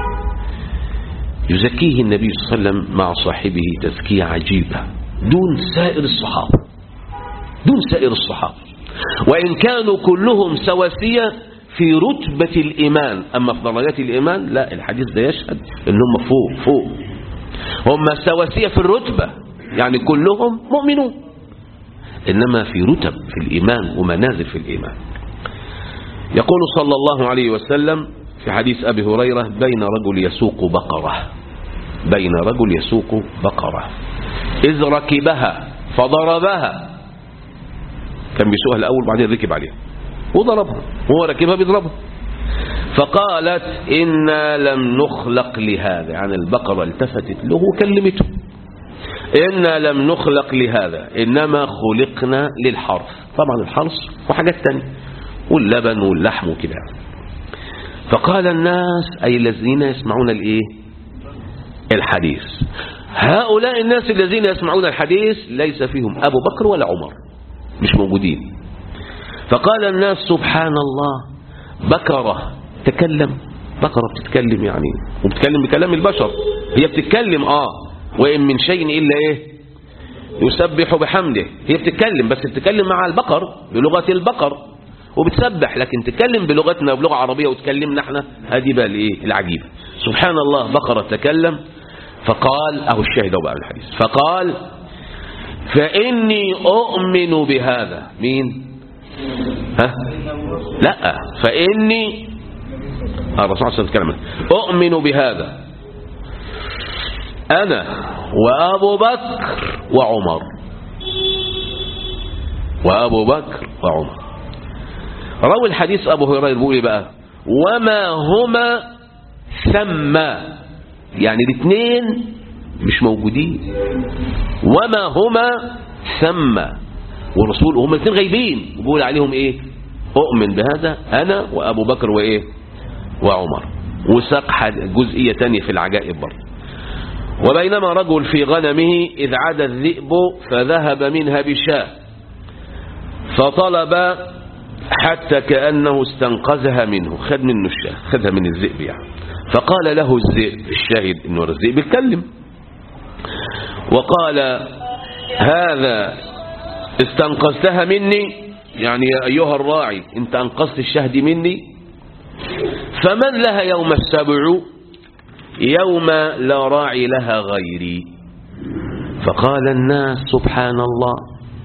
يزكيه النبي صلى الله عليه وسلم مع صاحبه تزكية عجيبة دون سائر الصحابة دون سائر الصحابة وإن كانوا كلهم سواسية في رتبة الإيمان أما في درجات الإيمان لا الحديث ده يشهد أنهم فوق فوق هم سواسية في الرتبة يعني كلهم مؤمنون إنما في رتب في الإيمان ومنازل في الإيمان يقول صلى الله عليه وسلم في حديث أبي هريرة بين رجل يسوق بقرة بين رجل يسوق بقرة إذ ركبها فضربها كان بيسوقها الأول بعدين ركب عليها وضربها وهو ركبها بيضربها فقالت إنا لم نخلق لهذا يعني البقرة التفتت له وكلمته إنا لم نخلق لهذا إنما خلقنا للحرث طبعا الحرث وحاجات تانية واللبن واللحم وكده فقال الناس أي الذين يسمعون الإيه الحديث هؤلاء الناس الذين يسمعون الحديث ليس فيهم أبو بكر ولا عمر مش موجودين فقال الناس سبحان الله بكرة تكلم بكرة بتتكلم يعني وبتتكلم بكلام البشر هي بتتكلم آه وإن من شيء إلا إيه يسبح بحمده هي بتتكلم بس بتتكلم مع البقر بلغة البقر وبتسبح لكن تتكلم بلغتنا بلغة عربية وتكلمنا احنا هذه بقى الايه العجيبة سبحان الله بقرة تكلم فقال اهو الشاهد بقى الحديث فقال فإني أؤمن بهذا مين ها لا فإني الرسول صلى الله عليه وسلم أؤمن بهذا أنا وأبو بكر وعمر وأبو بكر وعمر روي الحديث أبو هريرة بيقول بقى وما هما ثم يعني الاثنين مش موجودين وما هما ثم والرسول هما الاثنين غايبين بيقول عليهم ايه اؤمن بهذا انا وابو بكر وايه وعمر وساق جزئية تانية في العجائب برضه وبينما رجل في غنمه إذ عاد الذئب فذهب منها بشاة فطلب حتى كأنه استنقذها منه خد منه الشاه خدها من الذئب يعني فقال له الذئب الشاهد انه الذئب يتكلم وقال هذا استنقذتها مني يعني يا أيها الراعي انت أنقذت الشهد مني فمن لها يوم السبع يوم لا راعي لها غيري فقال الناس سبحان الله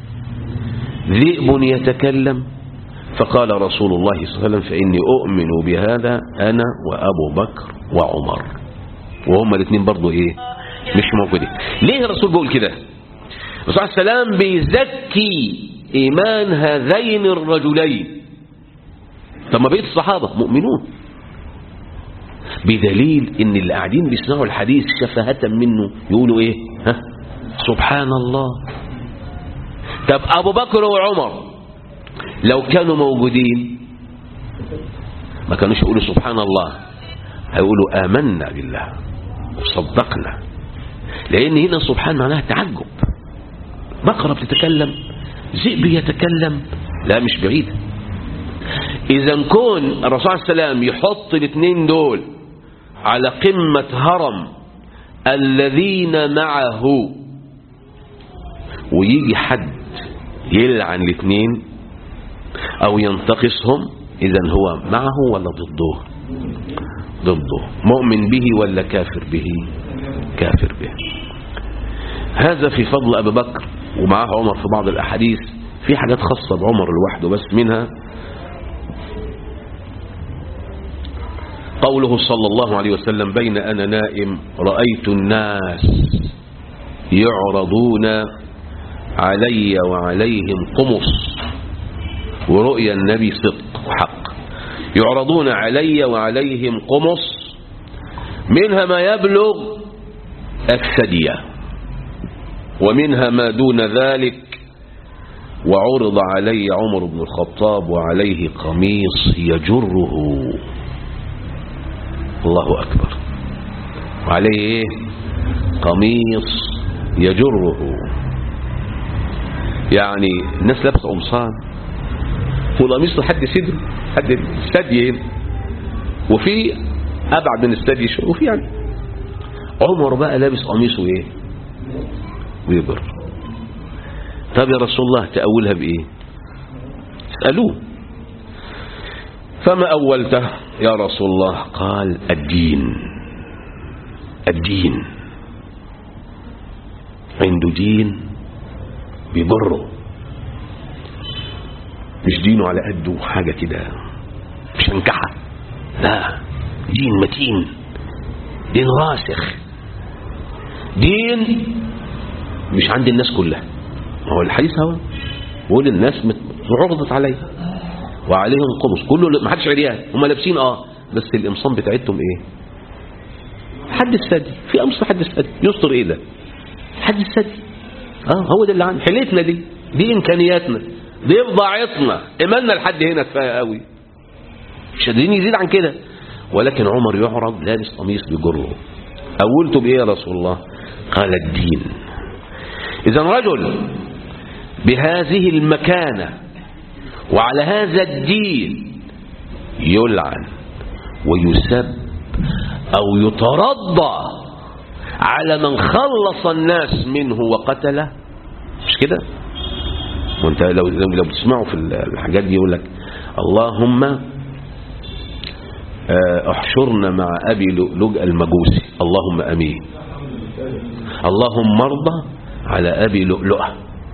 ذئب يتكلم فقال رسول الله صلى الله عليه وسلم فإني أؤمن بهذا أنا وأبو بكر وعمر وهم الاثنين برضو إيه مش موجودين ليه الرسول بيقول كده الرسول عليه السلام بيزكي إيمان هذين الرجلين طب ما بقيت الصحابة مؤمنون بدليل ان اللي قاعدين بيسمعوا الحديث شفهة منه يقولوا ايه ها سبحان الله طب ابو بكر وعمر لو كانوا موجودين ما كانوش يقولوا سبحان الله هيقولوا آمنا بالله وصدقنا لأن هنا سبحان معناها تعجب بقرة بتتكلم ذئب يتكلم لا مش بعيدة إذا كون الرسول عليه السلام يحط الاثنين دول على قمة هرم الذين معه ويجي حد يلعن الاثنين أو ينتقصهم إذا هو معه ولا ضده ضده مؤمن به ولا كافر به كافر به هذا في فضل أبي بكر ومعه عمر في بعض الأحاديث في حاجات خاصة بعمر لوحده بس منها قوله صلى الله عليه وسلم بين أنا نائم رأيت الناس يعرضون علي وعليهم قمص ورؤيا النبي صدق وحق يعرضون علي وعليهم قمص منها ما يبلغ الثدية ومنها ما دون ذلك وعرض علي عمر بن الخطاب وعليه قميص يجره الله أكبر وعليه إيه؟ قميص يجره يعني الناس لابسه قمصان والقميص لحد صدره لحد الثدي هنا وفي ابعد من الثدي شويه وفي يعني عمر بقى لابس قميصه ايه ويبر طب يا رسول الله تأولها بايه اسألوه فما أولته يا رسول الله قال الدين الدين عنده دين بيبره مش دينه على قده حاجة كده مش انكحة لا دين متين دين راسخ دين مش عند الناس كلها ما هو الحديث هو بيقول الناس عرضت عليه وعليهم قمص كله ما حدش عريان هم لابسين اه بس القمصان بتاعتهم ايه حد الثدي في قمص حد الثدي يستر ايه ده حد الثدي اه هو ده اللي عندنا حيلتنا دي دي امكانياتنا دي بضاعتنا ايماننا لحد هنا كفايه قوي مش قادرين يزيد عن كده ولكن عمر يعرض لابس قميص بجره اولته بايه يا رسول الله قال الدين اذا رجل بهذه المكانه وعلى هذا الدين يلعن ويسب او يترضى على من خلص الناس منه وقتله مش كده وانت لو لو بتسمعوا في الحاجات دي يقول لك اللهم احشرنا مع ابي لؤلؤ المجوسي اللهم امين اللهم ارضى على ابي لؤلؤه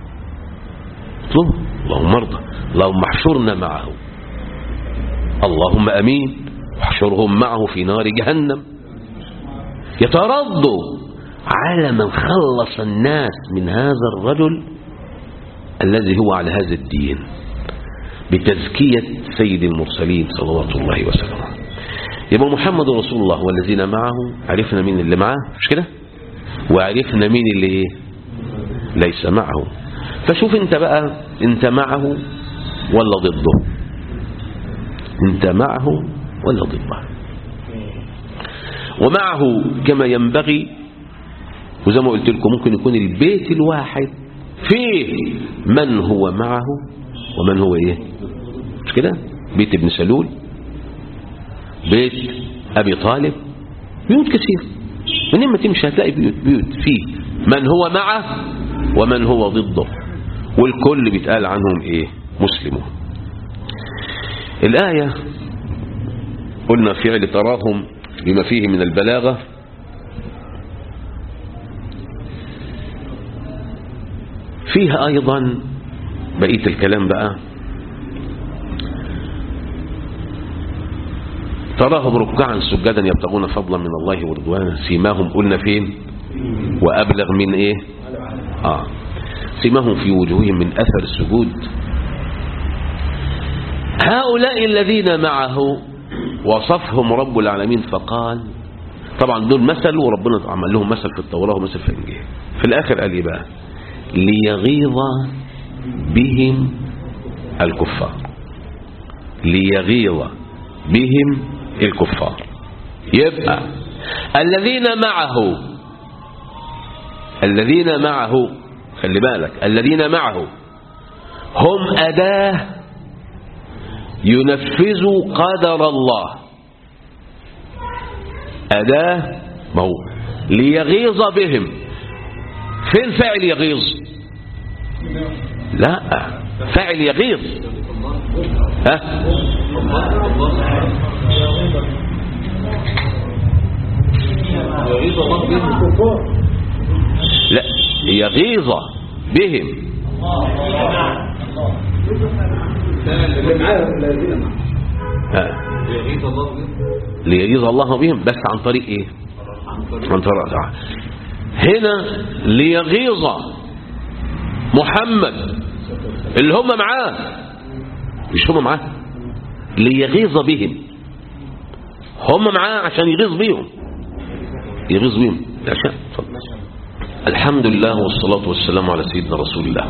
اللهم ارضى اللهم احشرنا معه اللهم امين واحشرهم معه في نار جهنم يترضوا على من خلص الناس من هذا الرجل الذي هو على هذا الدين بتزكية سيد المرسلين صلوات الله وسلامه يبقى محمد رسول الله والذين معه عرفنا مين اللي معاه مش كده وعرفنا مين اللي ايه ليس معه فشوف انت بقى انت معه ولا ضده انت معه ولا ضده ومعه كما ينبغي وزي ما قلت لكم ممكن يكون البيت الواحد فيه من هو معه ومن هو ايه مش كده بيت ابن سلول بيت ابي طالب بيوت كثير من ما تمشي هتلاقي بيوت بيوت فيه من هو معه ومن هو ضده والكل بيتقال عنهم ايه مسلمون الآية قلنا فعل تراهم بما فيه من البلاغة فيها أيضا بقية الكلام بقى تراهم ركعا سجدا يبتغون فضلا من الله ورضوانا سيماهم قلنا فين وأبلغ من إيه آه سيماهم في وجوههم من أثر السجود هؤلاء الذين معه وصفهم رب العالمين فقال طبعا دول مثل وربنا عمل لهم مثل في التوراة ومثل في الإنجيل في الآخر قال إيه بقى ليغيظ بهم الكفار ليغيظ بهم الكفار يبقى الذين معه الذين معه خلي بالك الذين معه هم أداة ينفذوا قدر الله أداة ما هو ليغيظ بهم فين فاعل يغيظ لا فاعل يغيظ ها لا يغيظ بهم ها ليغيظ الله بهم بس عن طريق ايه عن طريق دعاء هنا ليغيظ محمد اللي هم معاه مش هم معاه ليغيظ بهم هم معاه عشان يغيظ بيهم يغيظ بيهم عشان اتفضل. الحمد لله والصلاة والسلام على سيدنا رسول الله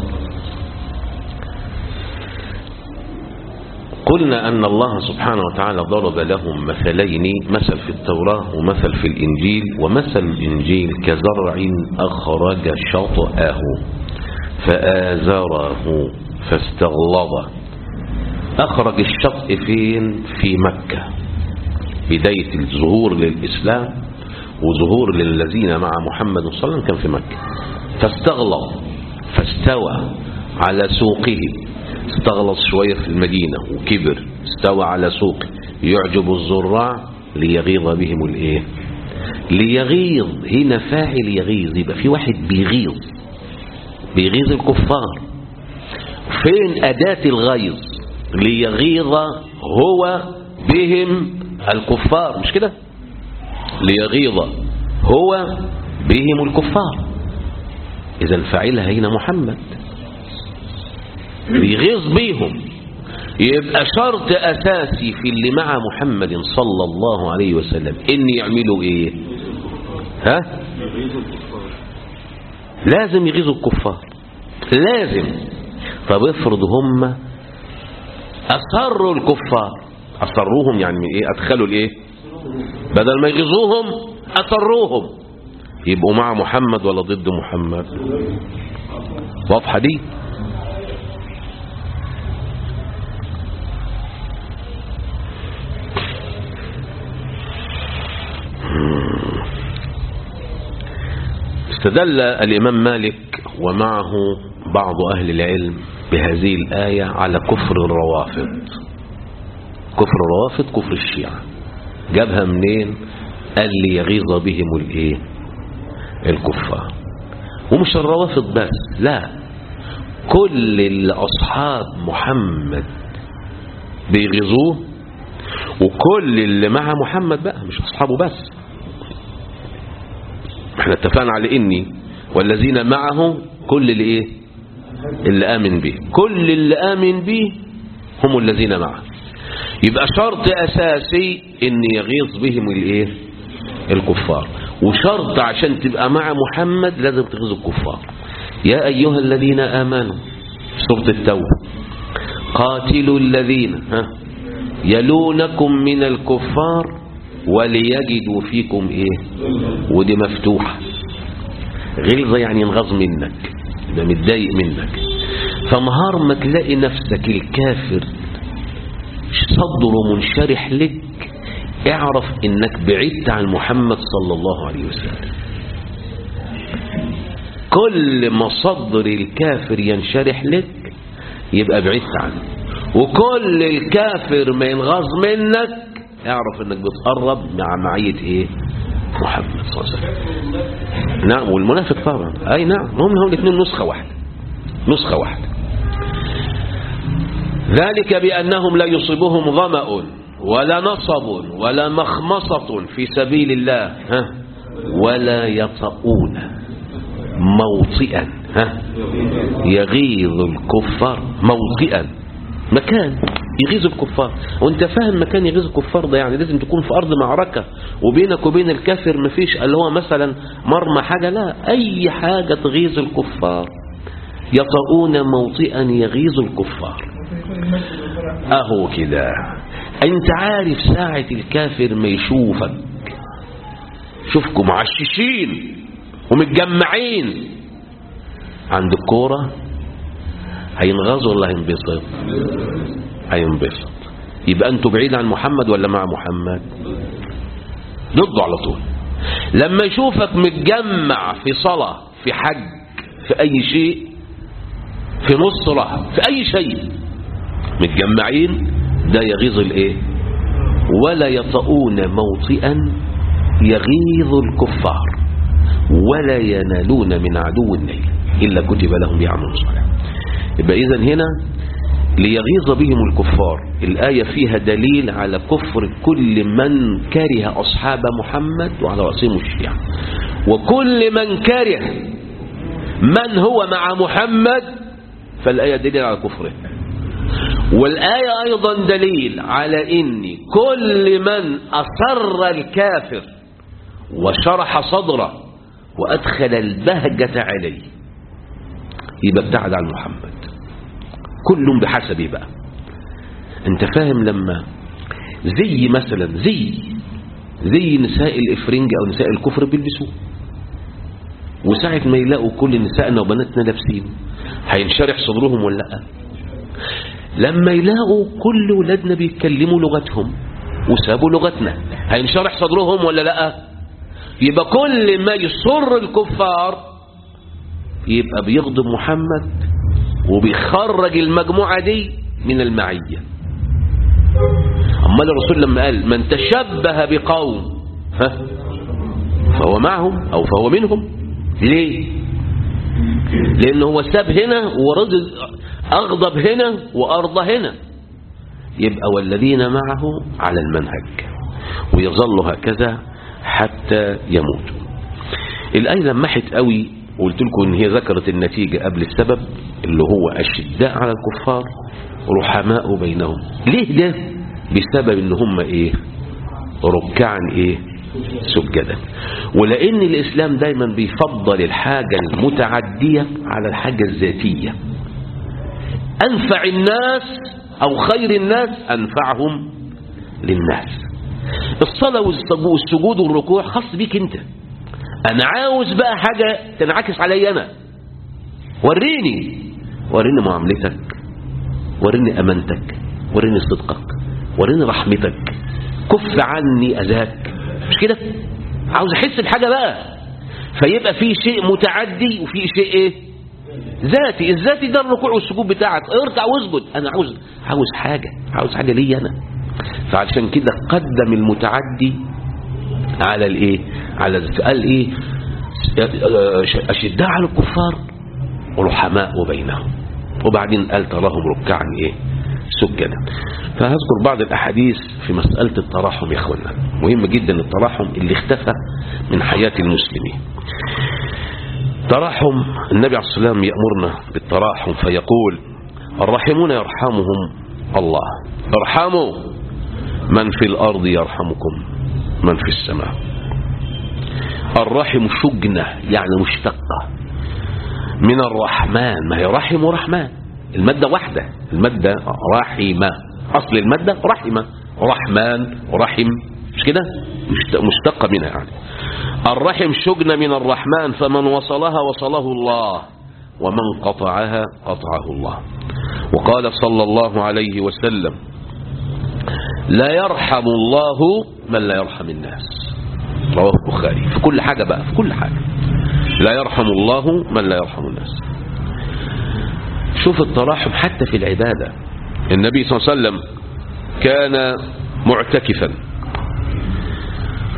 قلنا أن الله سبحانه وتعالى ضرب لهم مثلين مثل في التوراة ومثل في الإنجيل ومثل الإنجيل كزرع أخرج شطأه فآزره فاستغلظ أخرج الشطء فين في مكة بداية الظهور للإسلام وظهور للذين مع محمد صلى الله عليه وسلم كان في مكة فاستغلظ فاستوى على سوقه استغلظ شوية في المدينة وكبر استوى على سوقه يعجب الزراع ليغيظ بهم الايه ليغيظ هنا فاعل يغيظ يبقى في واحد بيغيظ بيغيظ الكفار فين أداة الغيظ ليغيظ هو بهم الكفار مش كده ليغيظ هو بهم الكفار إذا فاعلها هنا محمد بيغيظ بيهم يبقى شرط أساسي في اللي مع محمد صلى الله عليه وسلم إن يعملوا إيه ها لازم يغيظوا الكفار لازم طب افرض هم أسروا الكفار أسروهم يعني من إيه أدخلوا الإيه بدل ما يغيظوهم أسروهم يبقوا مع محمد ولا ضد محمد واضحة دي استدل الإمام مالك ومعه بعض أهل العلم بهذه الآية على كفر الروافض كفر الروافض كفر الشيعة جابها منين قال لي يغيظ بهم الايه الكفار ومش الروافض بس لا كل اللي أصحاب محمد بيغيظوه وكل اللي مع محمد بقى مش أصحابه بس احنا اتفقنا على اني والذين معه كل اللي ايه اللي امن به كل اللي امن به هم الذين معه يبقى شرط اساسي ان يغيظ بهم الايه الكفار وشرط عشان تبقى مع محمد لازم تغيظ الكفار يا ايها الذين امنوا سوره التوبه قاتلوا الذين ها يلونكم من الكفار وليجدوا فيكم ايه ودي مفتوحة غلظة يعني ينغض منك ده متضايق منك فنهار ما تلاقي نفسك الكافر صدره منشرح لك اعرف انك بعدت عن محمد صلى الله عليه وسلم كل ما صدر الكافر ينشرح لك يبقى بعدت عنه وكل الكافر ما ينغض منك اعرف انك بتقرب مع معية ايه محمد صلى الله عليه وسلم نعم والمنافق طبعا اي نعم هم هم الاثنين نسخة واحدة نسخة واحدة ذلك بأنهم لا يصيبهم ظمأ ولا نصب ولا مخمصة في سبيل الله ها ولا يطؤون موطئا ها يغيظ الكفار موطئا مكان يغيظ الكفار وانت فاهم مكان يغيظ الكفار ده يعني لازم تكون في أرض معركة وبينك وبين الكافر مفيش اللي هو مثلا مرمى حاجة لا أي حاجة تغيظ الكفار يطؤون موطئا يغيظ الكفار اهو كده انت عارف ساعة الكافر ما يشوفك شوفكم معششين ومتجمعين عند الكورة هينغزوا ولا هينبسط هينبسط يبقى انتوا بعيد عن محمد ولا مع محمد ضده على طول لما يشوفك متجمع في صلاة في حج في اي شيء في نصرة في اي شيء متجمعين ده يغيظ الايه ولا يطؤون موطئا يغيظ الكفار ولا ينالون من عدو النيل إلا كتب لهم بعمل صالح يبقى إذا هنا ليغيظ بهم الكفار الآية فيها دليل على كفر كل من كره أصحاب محمد وعلى رأسهم الشيعة وكل من كره من هو مع محمد فالآية دليل على كفره والآية أيضا دليل على إن كل من أسر الكافر وشرح صدره وأدخل البهجة عليه يبقى ابتعد عن محمد كل بحسبه بقى انت فاهم لما زي مثلا زي زي نساء الإفرنج أو نساء الكفر بيلبسوه وساعة ما يلاقوا كل نسائنا وبناتنا لابسين هينشرح صدرهم ولا لا لما يلاقوا كل ولادنا بيتكلموا لغتهم وسابوا لغتنا هينشرح صدرهم ولا لا يبقى كل ما يسر الكفار يبقى بيغضب محمد وبيخرج المجموعة دي من المعية أما الرسول لما قال من تشبه بقوم ها فهو معهم أو فهو منهم ليه لأنه هو ساب هنا ورد أغضب هنا وأرضى هنا يبقى والذين معه على المنهج ويظل هكذا حتى يموتوا الآية لمحت قوي وقلت لكم ان هي ذكرت النتيجة قبل السبب اللي هو أشداء على الكفار رحماء بينهم ليه ده بسبب ان هم ايه ركعا ايه سجدا ولان الاسلام دايما بيفضل الحاجة المتعدية على الحاجة الذاتية انفع الناس او خير الناس انفعهم للناس الصلاة والسجود والركوع خاص بيك انت انا عاوز بقى حاجة تنعكس علي انا وريني وريني معاملتك وريني امانتك وريني صدقك وريني رحمتك كف عني اذاك مش كده عاوز احس بحاجة بقى فيبقى في شيء متعدي وفي شيء ايه ذاتي الذاتي ده الركوع والسجود بتاعك اركع واسجد انا عاوز عاوز حاجة عاوز حاجة لي انا فعشان كده قدم المتعدي على الايه على قال ايه اشداء على الكفار ورحماء بينهم وبعدين قال تراهم ركعا ايه سجدا فهذكر بعض الاحاديث في مسألة التراحم يا اخوانا مهم جدا التراحم اللي اختفى من حياة المسلمين تراحم النبي عليه الصلاة والسلام يأمرنا بالتراحم فيقول الراحمون يرحمهم الله ارحموا من في الأرض يرحمكم من في السماء الرحم شجنة يعني مشتقة من الرحمن ما هي رحم ورحمن المادة واحدة المادة رحمة أصل المادة رحمة رحمن ورحم مش كده مشتقة منها يعني الرحم شجنة من الرحمن فمن وصلها وصله الله ومن قطعها قطعه الله وقال صلى الله عليه وسلم لا يرحم الله من لا يرحم الناس رواه البخاري في كل حاجة بقى في كل حاجة لا يرحم الله من لا يرحم الناس شوف التراحم حتى في العبادة النبي صلى الله عليه وسلم كان معتكفا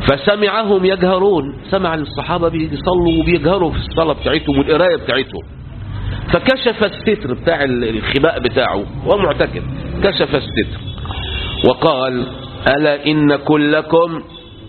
فسمعهم يجهرون سمع الصحابة بيصلوا وبيجهروا في الصلاة بتاعتهم والقراية بتاعتهم فكشف الستر بتاع الخباء بتاعه وهو معتكف كشف الستر وقال ألا إن كلكم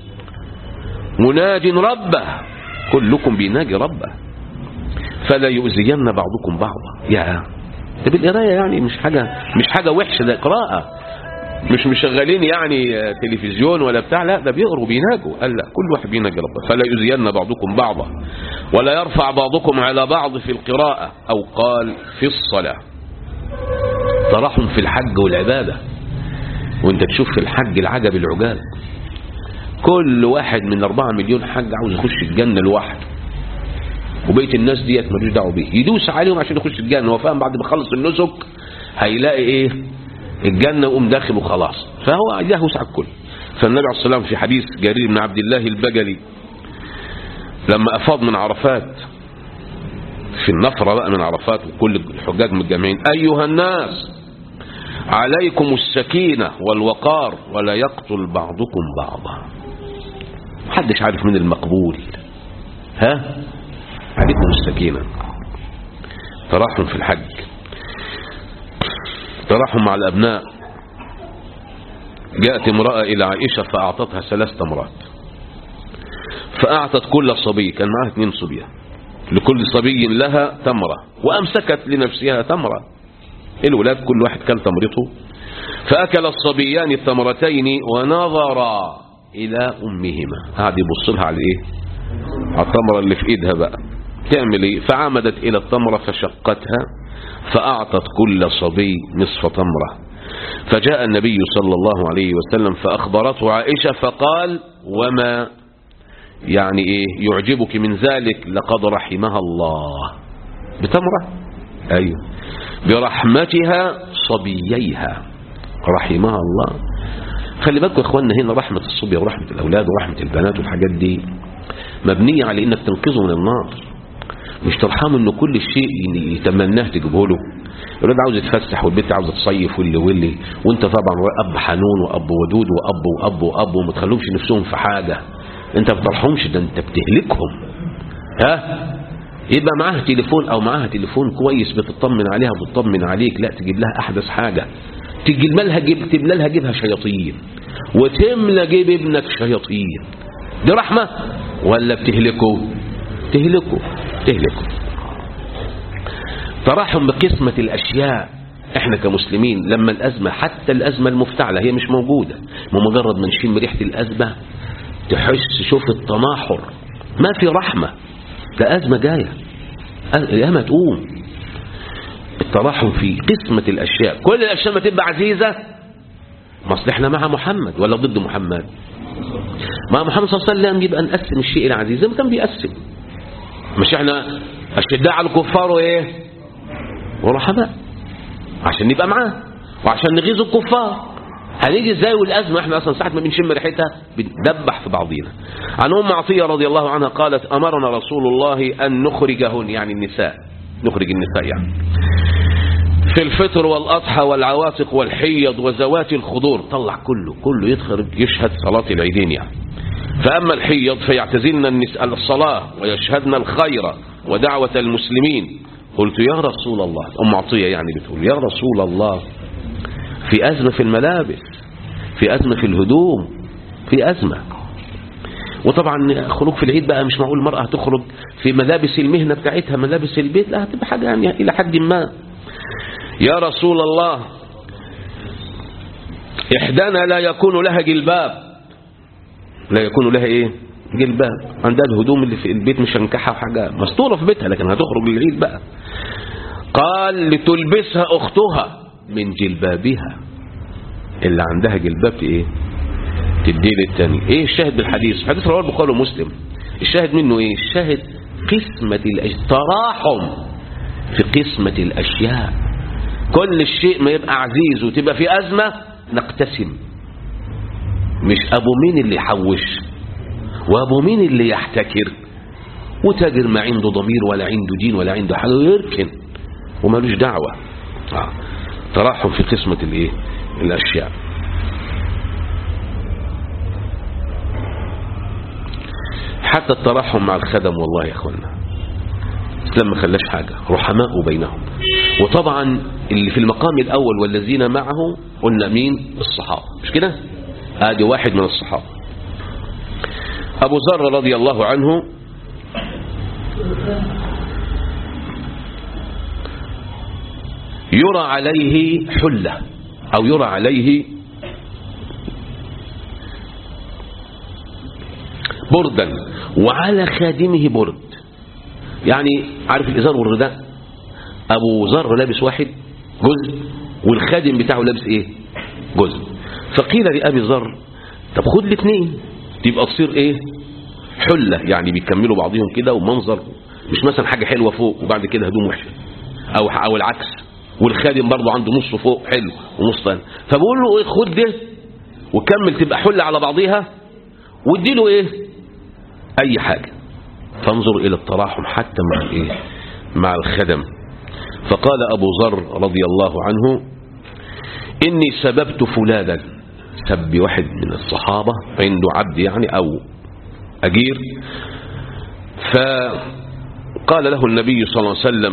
مناج ربه كلكم بيناجي ربه فلا يؤذين بعضكم بعضا يا ده بالقرايه يعني مش حاجه مش حاجه وحشه ده قراءه مش مشغلين يعني تلفزيون ولا بتاع لا ده بيقروا بيناجوا قال لا كل واحد بيناجي ربه فلا يؤذين بعضكم بعضا ولا يرفع بعضكم على بعض في القراءه او قال في الصلاه تراحم في الحج والعباده وانت تشوف في الحج العجب العجاب كل واحد من 4 مليون حج عاوز يخش الجنة لوحده وبقيه الناس ديت ملوش دعوه بيه يدوس عليهم عشان يخش الجنة هو فاهم بعد ما يخلص النسك هيلاقي ايه الجنة وقوم داخل وخلاص فهو يهوس على الكل فالنبي عليه الصلاة والسلام في حديث جرير بن عبد الله البجلي لما أفاض من عرفات في النفرة بقى من عرفات وكل الحجاج متجمعين أيها الناس عليكم السكينة والوقار ولا يقتل بعضكم بعضا محدش عارف من المقبول ها عليكم السكينة تراحم في الحج تراحم مع الأبناء جاءت امرأة إلى عائشة فأعطتها ثلاث تمرات فأعطت كل صبي كان معها اثنين صبية لكل صبي لها تمرة وأمسكت لنفسها تمرة الولاد كل واحد كل تمرته فأكل الصبيان التمرتين ونظرا إلى أمهما قعد يبص لها على إيه على التمرة اللي في إيدها بقى تعمل إيه فعمدت إلى التمرة فشقتها فأعطت كل صبي نصف تمرة فجاء النبي صلى الله عليه وسلم فأخبرته عائشة فقال وما يعني إيه يعجبك من ذلك لقد رحمها الله بتمرة أيوه برحمتها صبييها رحمها الله خلي بالكم يا اخواننا هنا رحمة الصبية ورحمة الأولاد ورحمة البنات والحاجات دي مبنية على انك تنقذه من النار مش ترحمه انه كل شيء يتمناه تجيبه له الولاد عاوز يتفسح والبنت عاوزه تصيف واللي واللي وانت طبعا اب حنون واب ودود واب واب واب وما تخلوهمش نفسهم في حاجه انت ما بترحمش ده انت بتهلكهم ها يبقى معاها تليفون او معاها تليفون كويس بتطمن عليها وبتطمن عليك لا تجيب لها احدث حاجه تجيب لها جيب تملى لها جيبها شياطين وتملى جيب ابنك شياطين دي رحمه ولا بتهلكه تهلكه تهلكه تراحم بقسمة الأشياء احنا كمسلمين لما الأزمة حتى الأزمة المفتعلة هي مش موجودة مجرد ما نشم ريحة الأزمة تحس شوف التناحر ما في رحمة ده أزمة جاية الأزمة تقوم التراحم في قسمة الأشياء كل الأشياء ما تبقى عزيزة مصلحنا مع محمد ولا ضد محمد مع محمد صلى الله عليه وسلم يبقى نقسم الشيء العزيز زي ما كان بيقسم مش احنا اشداء على الكفار وايه ورحماء عشان نبقى معاه وعشان نغيظ الكفار هنيجي ازاي والازمه احنا اصلا ساعه ما بنشم ريحتها بندبح في بعضينا عن ام عطيه رضي الله عنها قالت امرنا رسول الله ان نخرجهن يعني النساء نخرج النساء يعني في الفطر والاضحى والعواتق والحيض وزوات الخضور طلع كله كله يدخل يشهد صلاه العيدين يعني فأما الحيض فيعتزلن النساء الصلاة ويشهدن الخير ودعوة المسلمين قلت يا رسول الله أم عطية يعني بتقول يا رسول الله في أزمة في الملابس في أزمة في الهدوم في أزمة وطبعا خروج في العيد بقى مش معقول المرأة هتخرج في ملابس المهنة بتاعتها ملابس البيت لا هتبقى حاجة يعني إلى حد ما يا رسول الله إحدانا لا يكون لها جلباب لا يكون لها ايه جلباب عندها الهدوم اللي في البيت مش هنكحها وحاجه مستوره في بيتها لكن هتخرج للعيد بقى قال لتلبسها اختها من جلبابها اللي عندها جلباب ايه تديه للتاني ايه الشاهد بالحديث حديث رواه البخاري ومسلم الشاهد منه ايه الشاهد قسمة الأشياء تراحم في قسمة الأشياء كل الشيء ما يبقى عزيز وتبقى في أزمة نقتسم مش ابو مين اللي يحوش وابو مين اللي يحتكر وتاجر ما عنده ضمير ولا عنده دين ولا عنده حاجه يركن ومالوش دعوه آه. تراحم في قسمه الايه الاشياء حتى الترحم مع الخدم والله يا اخوانا الاسلام ما خلاش حاجه رحماء بينهم وطبعا اللي في المقام الاول والذين معه قلنا مين الصحابه مش كده ادي واحد من الصحابه ابو ذر رضي الله عنه يرى عليه حله او يرى عليه بردا وعلى خادمه برد يعني عارف الإزار والرداء أبو ذر لابس واحد جزء والخادم بتاعه لابس إيه جزء فقيل لأبي ذر طب خد الاثنين تبقى تصير إيه حلة يعني بيكملوا بعضهم كده ومنظر مش مثلا حاجة حلوة فوق وبعد كده هدوم وحشة أو, أو العكس والخادم برضه عنده نص فوق حلو ونص ثاني فبقول له إيه خد ده وكمل تبقى حلة على بعضيها وادي له إيه أي حاجة فانظر إلى التراحم حتى مع الإيه مع الخدم فقال أبو ذر رضي الله عنه إني سببت فلانا سب واحد من الصحابة عنده عبد يعني أو أجير فقال له النبي صلى الله عليه وسلم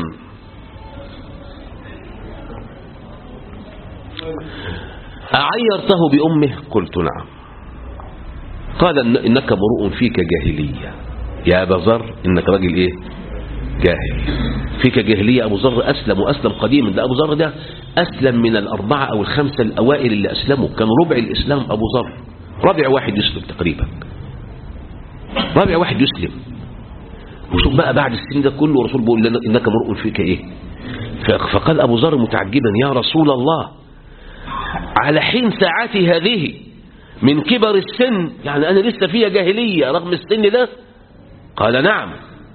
أعيرته بأمه قلت نعم قال إنك مروء فيك جاهلية يا أبا ذر إنك راجل إيه جاهل فيك جاهلية أبو ذر أسلم وأسلم قديما ده أبو ذر ده أسلم من الأربعة أو الخمسة الأوائل اللي أسلموا كان ربع الإسلام أبو ذر رابع واحد يسلم تقريبا رابع واحد يسلم وشوف بقى بعد السن ده كله الرسول بيقول لنا إنك مرء فيك إيه فقال أبو ذر متعجبا يا رسول الله على حين ساعتي هذه من كبر السن يعني أنا لسه فيها جاهلية رغم السن ده قال نعم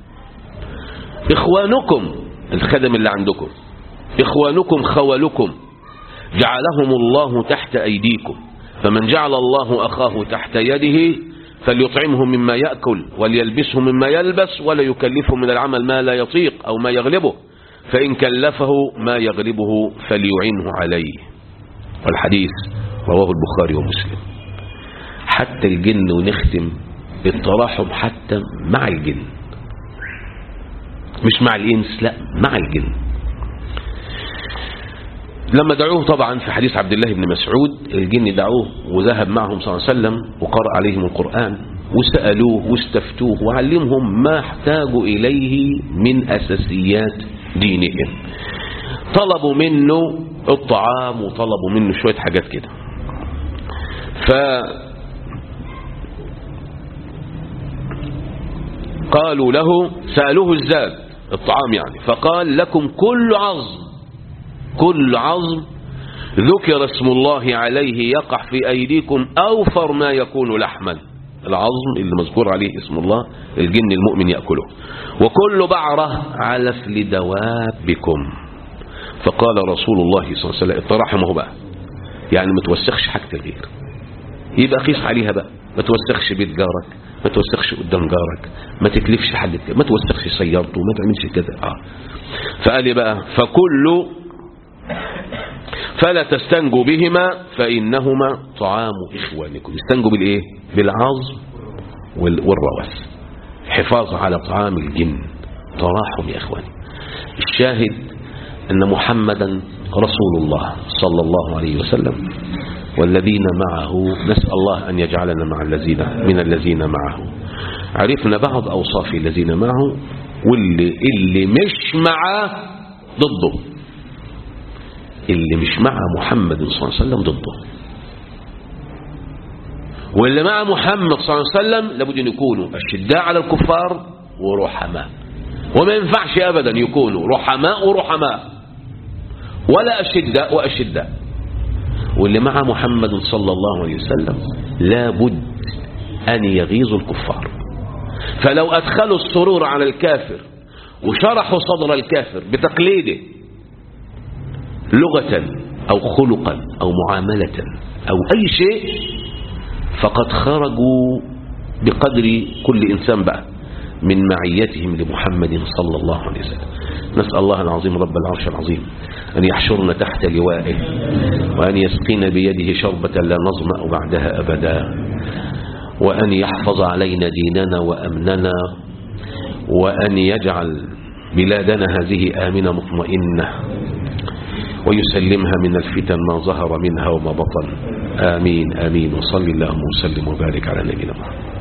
إخوانكم الخدم اللي عندكم إخوانكم خولكم جعلهم الله تحت أيديكم فمن جعل الله أخاه تحت يده فليطعمه مما يأكل وليلبسه مما يلبس ولا يكلفه من العمل ما لا يطيق أو ما يغلبه فإن كلفه ما يغلبه فليعنه عليه والحديث رواه البخاري ومسلم حتى الجن ونختم التراحم حتى مع الجن مش مع الإنس لا مع الجن لما دعوه طبعا في حديث عبد الله بن مسعود الجن دعوه وذهب معهم صلى الله عليه وسلم وقرأ عليهم القرآن وسألوه واستفتوه وعلمهم ما احتاجوا إليه من أساسيات دينهم طلبوا منه الطعام وطلبوا منه شوية حاجات كده ف قالوا له سألوه الزاد الطعام يعني فقال لكم كل عظم كل عظم ذكر اسم الله عليه يقع في أيديكم أوفر ما يكون لحما العظم اللي مذكور عليه اسم الله الجن المؤمن يأكله وكل بعرة علف لدوابكم فقال رسول الله صلى الله عليه وسلم الترحم بقى يعني ما توسخش حاجة الغير يبقى قيس عليها بقى ما توسخش بيت جارك ما توسخش قدام جارك ما تكلفش حد ما توسخش سيارته ما تعملش كده اه فقال لي بقى فكل فلا تستنجوا بهما فإنهما طعام إخوانكم استنجوا بالإيه بالعظم والروث حفاظ على طعام الجن تراحم يا إخواني الشاهد أن محمدا رسول الله صلى الله عليه وسلم والذين معه نسأل الله أن يجعلنا مع الذين من الذين معه عرفنا بعض أوصاف الذين معه واللي اللي مش معه ضده اللي مش مع محمد صلى الله عليه وسلم ضده واللي مع محمد صلى الله عليه وسلم لابد أن يكونوا أشداء على الكفار ورحماء وما ينفعش أبدا يكونوا رحماء ورحماء ولا أشداء وأشداء واللي مع محمد صلى الله عليه وسلم لابد أن يغيظوا الكفار فلو أدخلوا السرور على الكافر وشرحوا صدر الكافر بتقليده لغة أو خلقا أو معاملة أو أي شيء فقد خرجوا بقدر كل إنسان بقى من معيتهم لمحمد صلى الله عليه وسلم نسأل الله العظيم رب العرش العظيم أن يحشرنا تحت لوائه وأن يسقينا بيده شربة لا نظمأ بعدها أبدا وأن يحفظ علينا ديننا وأمننا وأن يجعل بلادنا هذه آمنة مطمئنة ويسلمها من الفتن ما ظهر منها وما بطن آمين آمين وصل اللهم وسلم وبارك على نبينا محمد